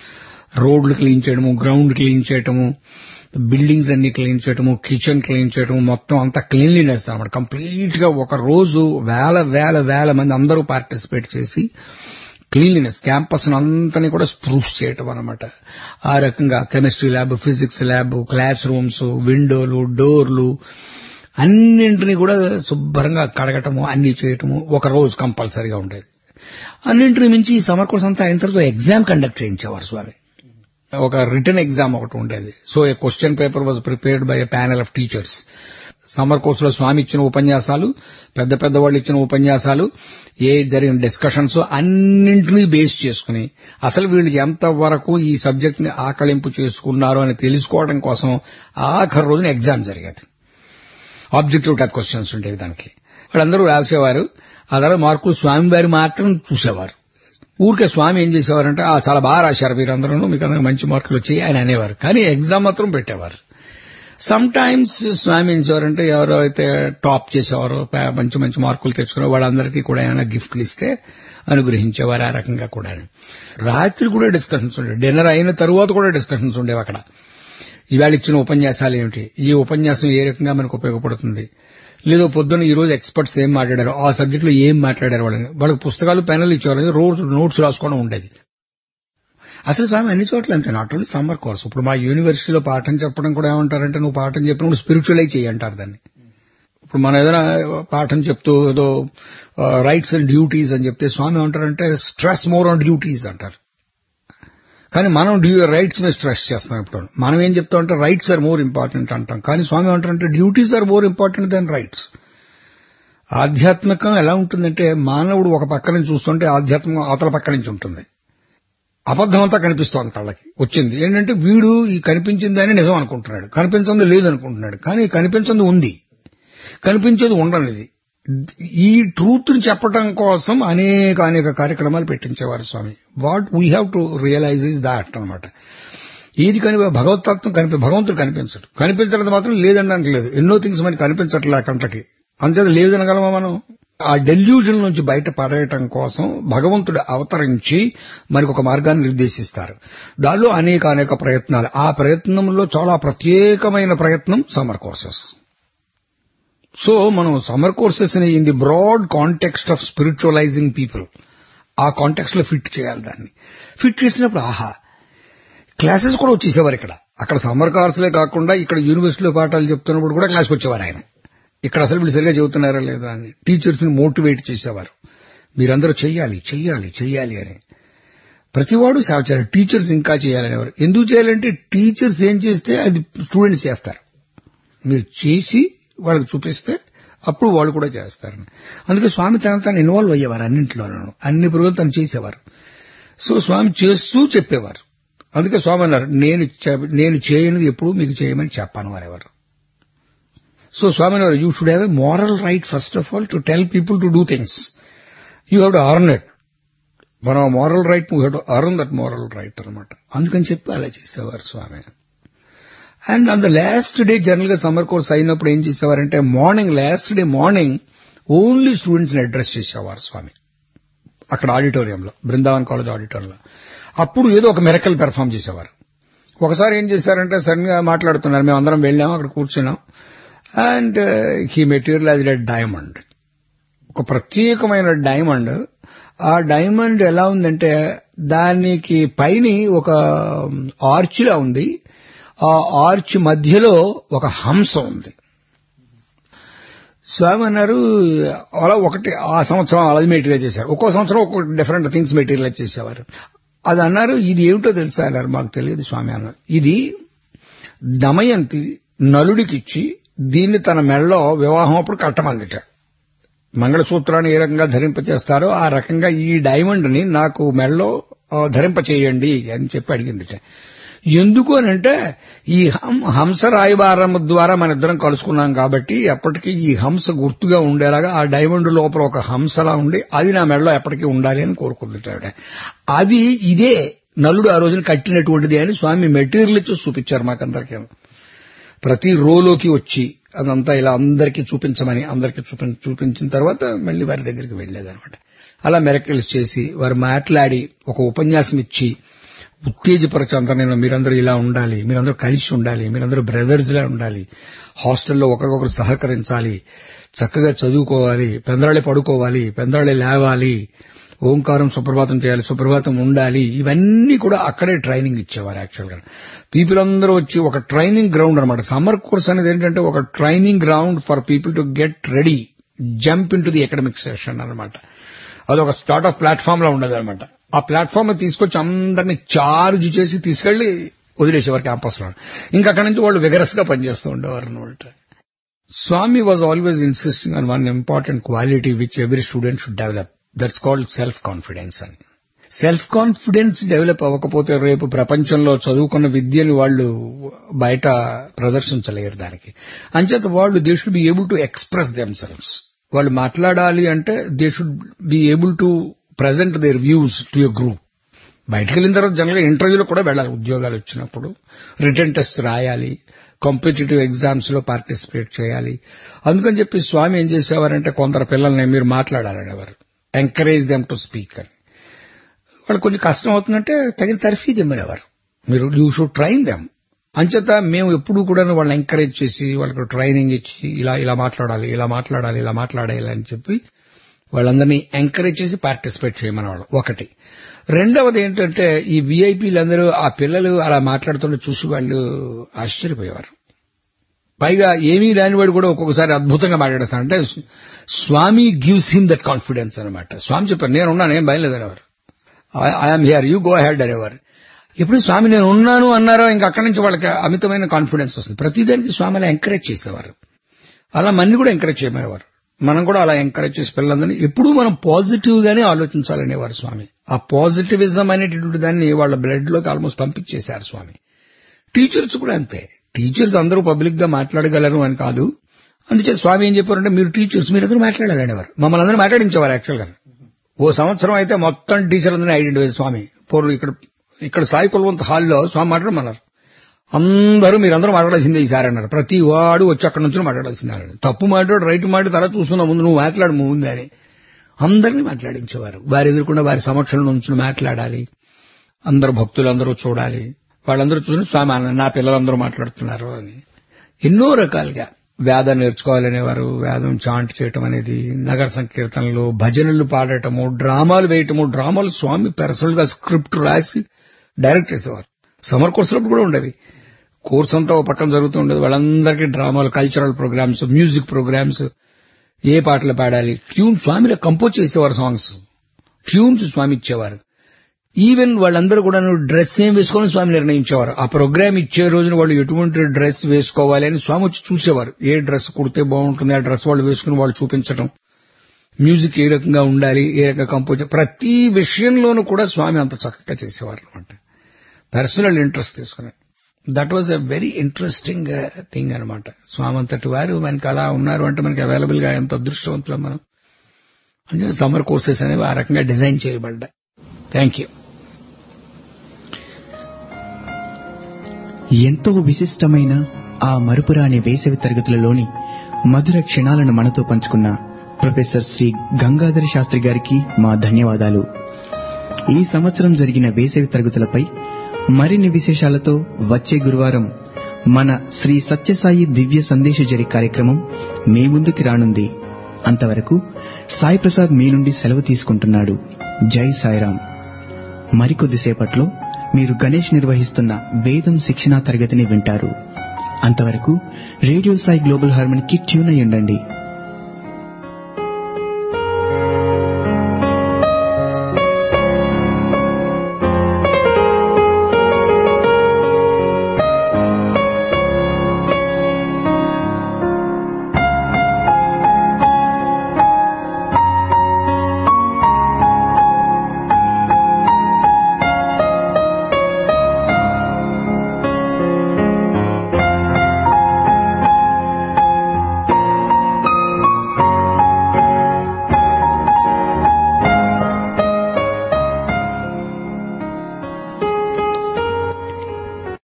రోడ్లు క్లీన్ చేయడము గ్రౌండ్ క్లీన్ చేయటము బిల్డింగ్స్ అన్ని క్లీన్ చేయటము కిచెన్ క్లీన్ చేయటము మొత్తం అంతా క్లీన్లీనెస్ అనమాట కంప్లీట్ గా ఒక రోజు వేల వేల వేల మంది అందరూ పార్టిసిపేట్ చేసి క్లీన్లీనెస్ క్యాంపస్ అంతని కూడా స్ప్రూఫ్ చేయటం అనమాట ఆ రకంగా chemistry lab physics lab classrooms విండోలు డోర్లు అన్నింటినీ కూడా శుభ్రంగా కడగటము అన్ని చేయటము ఒక రోజు కంపల్సరీగా ఉండేది అన్నింటిని మించి ఈ సమ్మర్ కోర్స్ అంతా అయిన తర్వాత ఎగ్జామ్ కండక్ట్ చేయించేవారు స్వామి ఒక రిటర్న్ ఎగ్జామ్ ఒకటి ఉండేది so a question paper was prepared by a panel of teachers summer కోర్సులో స్వామి ఇచ్చిన ఉపన్యాసాలు పెద్ద పెద్ద వాళ్ళు ఇచ్చిన ఉపన్యాసాలు ఏ జరిగిన డిస్కషన్స్ అన్నింటినీ బేస్ చేసుకుని అసలు వీళ్ళు ఎంత వరకు ఈ సబ్జెక్ట్ ని ఆకలింపు చేసుకున్నారు అని తెలుసుకోవడం కోసం ఆఖరి రోజున ఎగ్జామ్ జరిగేది ఆబ్జెక్టివ్ టైప్ క్వశ్చన్స్ ఉండేవి దానికి వాళ్ళందరూ రాసేవారు ఆ తర్వాత మార్కులు స్వామి వారి మాత్రం చూసేవారు ఊరికే స్వామి ఏం చేసేవారంటే ఆ చాలా బాగా రాశారు మీరందరూ మీకు అందరూ మంచి మార్కులు వచ్చాయి ఆయన అనేవారు కానీ ఎగ్జామ్ మాత్రం పెట్టేవారు సమ్ టైమ్స్ స్వామి ఏం చేసేవారంటే ఎవరో అయితే టాప్ చేసేవారో ప- మంచి మంచి మార్కులు తెచ్చుకున్న వాళ్ళందరికీ కూడా ఏమైనా గిఫ్ట్లు ఇస్తే అనుగ్రహించేవారు ఆ రకంగా కూడా రాత్రి కూడా డిస్కషన్స్ ఉండేవి డిన్నర్ అయిన తరువాత కూడా డిస్కషన్స్ ఉండేవి అక్కడ ఇవాళ ఇచ్చిన ఉపన్యాసాలు ఏమిటి ఈ ఉపన్యాసం ఏ రకంగా మనకు ఉపయోగపడుతుంది లేదో పొద్దున్న ఈ రోజు ఎక్స్పర్ట్స్ ఏం మాట్లాడారు ఆ సబ్జెక్ట్ లో ఏం మాట్లాడారు వాళ్ళని వాళ్ళకి పుస్తకాలు పెన్నులు ఇచ్చేవారు రోజు నోట్స్ రాసుకోవడం ఉండేది అసలు స్వామి అన్ని చోట్ల అంతే నాట్ ఓన్లీ సమ్మర్ కోర్స్ ఇప్పుడు మా యూనివర్సిటీలో పాఠం చెప్పడం కూడా ఏమంటారంటే నువ్వు పాఠం చెప్పినప్పుడు స్పిరిచువలైజ్ చేయి అంటారు దాన్ని ఇప్పుడు మనం ఏదైనా పాఠం చెప్తూ ఏదో రైట్స్ అండ్ డ్యూటీస్ అని చెప్తే స్వామి ఏమంటారంటే స్ట్రెస్ మోర్ ఆన్ డ్యూటీస్ అంటారు కానీ మనం డ్యూ రైట్స్ మీద స్ట్రెస్ చేస్తాం ఇప్పుడు మనం ఏం చెప్తాం అంటే రైట్స్ ఆర్ మోర్ ఇంపార్టెంట్ అంటాం కానీ స్వామి ఏమంటారంటే duties are more important than rights ఆధ్యాత్మికం ఎలా ఉంటుందంటే మానవుడు ఒక పక్క నుంచి చూస్తుంటే ఆధ్యాత్మికం అవతల పక్క నుంచి ఉంటుంది అబద్ధం అంతా కనిపిస్తోంది కళ్ళకి వచ్చింది ఏంటంటే వీడు ఈ కనిపించింది అని నిజం అనుకుంటున్నాడు కనిపించింది లేదు అనుకుంటున్నాడు కానీ కనిపించింది ఉంది కనిపించేది ఉండనిది ఈ ట్రూత్ ని చెప్పడం కోసం అనేక అనేక కార్యక్రమాలు పెట్టించేవారు Swami what we have to realise is that అనమాట ఏది కని భగవతత్వం కనిపి భగవంతుడు కనిపించడు కనిపించడం మాత్రం లేదనడానికి లేదు ఎన్నో థింగ్స్ మనకి కనిపించట్లే కంటకి అంతేది లేదనగలమా మనం ఆ డెల్యూజన్ నుంచి బయట పడేయటం కోసం భగవంతుడు అవతరించి మనకు ఒక మార్గాన్ని నిర్దేశిస్తారు దానిలో అనేక అనేక ప్రయత్నాలు ఆ ప్రయత్నంలో చాలా ప్రత్యేకమైన ప్రయత్నం సమ్మర్ కోర్సెస్ సో మనం సమ్మర్ కోర్సెస్ ని in the broad context of spiritualising people ఆ కాంటెక్స్ట్ లో ఫిట్ చేయాలి దాన్ని ఫిట్ చేసినప్పుడు ఆహా క్లాసెస్ కూడా వచ్చేసేవారు ఇక్కడ అక్కడ సమ్మర్ కోర్సులే కాకుండా ఇక్కడ యూనివర్సిటీలో పాఠాలు చెప్తున్నప్పుడు కూడా క్లాస్కి వచ్చేవారు ఆయన ఇక్కడ అసలు వీళ్ళు సరిగా చెబుతున్నారా లేదా అని టీచర్స్ ని మోటివేట్ చేసేవారు మీరందరూ చెయ్యాలి చెయ్యాలి చెయ్యాలి అని ప్రతివాడు సేవ చేయాలి టీచర్స్ ఇంకా చేయాలనేవారు ఎందుకు చేయాలంటే టీచర్స్ ఏం చేస్తే అది స్టూడెంట్స్ చేస్తారు మీరు చేసి వాళ్ళకి చూపిస్తే అప్పుడు వాళ్ళు కూడా చేస్తారు అందుకే స్వామి తన తను ఇన్వాల్వ్ అయ్యేవారు అన్నింటిలోనూ అన్ని పురుగులు తను చేసేవారు సో స్వామి చేస్తూ చెప్పేవారు అందుకే స్వామి అన్నారు నేను చె- నేను చేయనిది ఎప్పుడు మీకు చేయమని చెప్పాను అనేవారు సో స్వామి అన్నారు you should have a moral right first of all to tell people to do things you have to earn it మనం moral right you have to earn that moral right అనమాట అందుకని చెప్పి అలా చేసేవారు Swami and on the last day general గా summer course అయినప్పుడు ఏం చేసేవారంటే morning last day morning only students ని అడ్రస్ చేసేవారు స్వామి అక్కడ ఆడిటోరియంలో బృందావన్ కాలేజ్ ఆడిటోరియంలో అప్పుడు ఏదో ఒక మెరకల్ పెర్ఫామ్ చేసేవారు ఒకసారి ఏం చేశారంటే సడన్ గా మాట్లాడుతున్నారు మేము అందరం వెళ్ళాము అక్కడ కూర్చున్నాం అండ్ హీ మెటీరియలైజ్డ్ డైమండ్ ఒక ప్రత్యేకమైన డైమండ్ ఆ డైమండ్ ఎలా ఉందంటే దానికి పైని ఒక ఆర్చ్లా ఉంది ఆ ఆర్చ్ మధ్యలో ఒక హంస ఉంది స్వామి అన్నారు అలా ఒకటి ఆ సంవత్సరం అలా మెటీరియల్ చేశారు ఒక్కో సంవత్సరం ఒక్కో డిఫరెంట్ థింగ్స్ మెటీరియల్ చేసేవారు అది అన్నారు ఇది ఏమిటో తెలుసా అన్నారు మాకు తెలియదు స్వామి అన్నారు ఇది దమయంతి నలుడికిచ్చి దీన్ని తన మెళ్ళలో వివాహం అప్పుడు కట్టమందిట మంగళసూత్రాన్ని ఏ రకంగా ధరింపచేస్తారో ఆ రకంగా ఈ డైమండ్ ని నాకు మెళ్ళలో ఆ, ధరింపచేయండి అని చెప్పి అడిగిందిట ఎందుకు అని అంటే ఈ హం- హంస రాయబారం ద్వారా మన ఇద్దరం కలుసుకున్నాం కాబట్టి ఎప్పటికీ ఈ హంస గుర్తుగా ఉండేలాగా ఆ డైమండ్ లోపల ఒక హంసలా ఉండి అది నా మెడలో ఎప్పటికీ ఉండాలి అని కోరుకుంటాడు అది ఇదే నలుడు ఆ రోజున కట్టినటువంటిది అని స్వామి మెటీరియల్ ఇచ్చి చూపించారు మాకందరికీ ప్రతి రోలోకి వచ్చి అదంతా ఇలా అందరికీ చూపించమని అందరికీ చూపి చూపించిన తర్వాత మళ్ళీ వారి దగ్గరికి వెళ్లేదనమాట అలా మెరకల్స్ చేసి వారు మాట్లాడి ఒక ఉపన్యాసం ఇచ్చి ఉత్తేజపరచంత నేను మీరందరూ ఇలా ఉండాలి మీరందరూ కలిసి ఉండాలి మీరందరూ బ్రదర్స్ లా ఉండాలి హాస్టల్లో ఒకరికొకరు సహకరించాలి చక్కగా చదువుకోవాలి పెందరాళి పడుకోవాలి పెందరాళి లేవాలి ఓంకారం సుప్రభాతం చేయాలి సుప్రభాతం ఉండాలి ఇవన్నీ కూడా అక్కడే ట్రైనింగ్ ఇచ్చేవారు యాక్చువల్ గా పీపుల్ అందరూ వచ్చి ఒక ట్రైనింగ్ గ్రౌండ్ అనమాట సమ్మర్ కోర్స్ అనేది ఏంటంటే ఒక training ground for people to get ready jump into the academic session అనమాట అదొక స్టార్ట్ ఆఫ్ ప్లాట్ఫామ్ లో ఉండదు అనమాట ఆ ప్లాట్ఫామ్ తీసుకొచ్చి అందరిని చార్జ్ చేసి తీసుకెళ్లి వదిలేసేవారు క్యాంపస్ లో ఇంకా అక్కడి నుంచి వాళ్ళు విగరస్ గా పనిచేస్తూ ఉండేవారు అనమాట Swami was always insisting on one important quality which every student should develop that's called self confidence అని సెల్ఫ్ కాన్ఫిడెన్స్ డెవలప్ అవ్వకపోతే రేపు ప్రపంచంలో చదువుకున్న విద్యని వాళ్ళు బయట ప్రదర్శించలేరు దానికి అంచేత వాళ్ళు they should be able to express themselves వాళ్ళు మాట్లాడాలి అంటే they should be able to present their views to a group బయటకు వెళ్ళిన తర్వాత జనరల్గా ఇంటర్వ్యూలో కూడా వెళ్ళాలి ఉద్యోగాలు వచ్చినప్పుడు రిటర్న్ టెస్ట్ రాయాలి కాంపిటేటివ్ ఎగ్జామ్స్ లో పార్టిసిపేట్ చేయాలి అందుకని చెప్పి స్వామి ఏం చేసేవారంటే కొందరు పిల్లల్ని మీరు మాట్లాడాలనేవారు ఎంకరేజ్ దెమ్ టు స్పీక్ అని వాళ్ళు కొంచెం కష్టం అవుతుందంటే తగిన తర్ఫీదు ఇమ్మనేవారు మీరు యూ షుడ్ ట్రైన్ దెమ్ అంచేత మేము ఎప్పుడు కూడా వాళ్ళని ఎంకరేజ్ చేసి వాళ్ళకి ట్రైనింగ్ ఇచ్చి ఇలా ఇలా మాట్లాడాలి ఇలా మాట్లాడాలి ఇలా మాట్లాడాలి అని చెప్పి వాళ్ళందరినీ ఎంకరేజ్ చేసి పార్టిసిపేట్ చేయమనేవాళ్ళు ఒకటి రెండవది ఏంటంటే ఈ విఐపీలందరూ ఆ పిల్లలు అలా మాట్లాడుతుంటే చూసి వాళ్ళు ఆశ్చర్యపోయేవారు పైగా ఏమీ రానివాడు కూడా ఒక్కొక్కసారి అద్భుతంగా మాట్లాడేస్తాడు అంటే Swami gives him that confidence అనమాట స్వామి చెప్పారు నేను ఉన్నాను ఏం బయలుదేరేవారు I'm here you go ahead అనేవారు ఎప్పుడు స్వామి నేను ఉన్నాను అన్నారో ఇంకా అక్కడి నుంచి వాళ్ళకి అమితమైన కాన్ఫిడెన్స్ వస్తుంది ప్రతిదానికి స్వామి అలా ఎంకరేజ్ చేసేవారు అలా మన్ని కూడా ఎంకరేజ్ చేయమనేవారు మనం కూడా అలా ఎంకరేజ్ చేసి పిల్లలందరినీ ఎప్పుడూ మనం పాజిటివ్ గానే ఆలోచించాలనేవారు స్వామి ఆ పాజిటివిజం అనేటటువంటి దాన్ని వాళ్ళ బ్లడ్ లోకి ఆల్మోస్ట్ పంపించేశారు స్వామి టీచర్స్ కూడా అంతే టీచర్స్ అందరూ పబ్లిక్ గా మాట్లాడగలరు అని కాదు అందుచేత స్వామి ఏం చెప్పారంటే మీరు టీచర్స్ మీరు అందరూ మాట్లాడాలనేవారు మమ్మల్ని అందరూ మాట్లాడించేవారు యాక్చువల్ గా ఓ సంవత్సరం అయితే మొత్తం టీచర్లందరినీ ఐడెంటిఫై స్వామి పూర్వం ఇక్కడ ఇక్కడ సాయి కులవంత్ హాల్లో స్వామి మాట్లాడమన్నారు అందరూ మీరందరూ మాట్లాడాల్సిందే ఈసారి అన్నారు ప్రతి వాడు వచ్చి అక్కడి నుంచి మాట్లాడాల్సిందే అన్నాడు తప్పు మాట్లాడు రైట్ మాట తర్వాత చూసుకున్నా ముందు నువ్వు మాట్లాడు ముందు అని అందరినీ మాట్లాడించేవారు వారి ఎదుర్కొన్న వారి సమక్షంలో నుంచి మాట్లాడాలి అందరు భక్తులు అందరూ చూడాలి వాళ్ళందరూ చూసి స్వామి అన్న- నా పిల్లలందరూ మాట్లాడుతున్నారు అని ఎన్నో రకాలుగా వేదం నేర్చుకోవాలనేవారు వేదం చాంట్ చేయటం అనేది నగర సంకీర్తనలు భజనలు పాడటము డ్రామాలు వేయటము డ్రామాలు స్వామి పర్సనల్ గా స్క్రిప్ట్ రాసి డైరెక్ట్ చేసేవారు సమ్మర్ కోర్సులప్పుడు కూడా ఉండేవి కోర్స్ అంతా ఒక పక్కన జరుగుతూ ఉండేది వాళ్ళందరికీ డ్రామాలు కల్చరల్ ప్రోగ్రామ్స్ మ్యూజిక్ ప్రోగ్రామ్స్ ఏ పాటలు పాడాలి ట్యూన్ స్వామిలో కంపోజ్ చేసేవారు సాంగ్స్ ట్యూన్స్ స్వామి ఇచ్చేవారు ఈవెన్ వాళ్ళందరూ కూడా డ్రెస్ ఏం వేసుకోవాలని స్వామి నిర్ణయించేవారు ఆ ప్రోగ్రామ్ ఇచ్చే రోజున వాళ్ళు ఎటువంటి డ్రెస్ వేసుకోవాలి అని స్వామి వచ్చి చూసేవారు ఏ డ్రెస్ కుడితే బాగుంటుంది ఆ డ్రెస్ వాళ్ళు వేసుకుని వాళ్ళు చూపించడం మ్యూజిక్ ఏ రకంగా ఉండాలి ఏ రకంగా కంపోజ్ ప్రతి విషయంలోనూ కూడా స్వామి అంత చక్కగా చేసేవారు అనమాట పర్సనల్ ఇంట్రెస్ట్ తీసుకుని that was a very interesting thing అనమాట స్వామి అంతటి వారు మనకి అలా ఉన్నారు అంటే మనకి అవైలబుల్ గా ఎంత అదృష్టవంతులం మనం అంటే సమ్మర్ కోర్సెస్ అనేవి ఆ రకంగా డిజైన్ చేయబడ్డాయి థ్యాంక్ యూ ఎంతో విశిష్టమైన ఆ మరుపురాని వేసవి తరగతులలోని మధుర క్షణాలను మనతో పంచుకున్న ప్రొఫెసర్ శ్రీ గంగాధర శాస్త్రి గారికి మా ధన్యవాదాలు ఈ సంవత్సరం జరిగిన వేసవి తరగతులపై మరిన్ని విశేషాలతో వచ్చే గురువారం మన శ్రీ సత్యసాయి దివ్య సందేశ జరి కార్యక్రమం మీ ముందుకి రానుంది అంతవరకు సాయి ప్రసాద్ మీ నుండి సెలవు తీసుకుంటున్నాడు జై సాయిరాం మరికొద్దిసేపట్లో మీరు గణేష్ నిర్వహిస్తున్న వేదం శిక్షణా తరగతిని వింటారు అంతవరకు రేడియో సాయి గ్లోబల్ హార్మోనికి ట్యూన్ అయి ఉండండి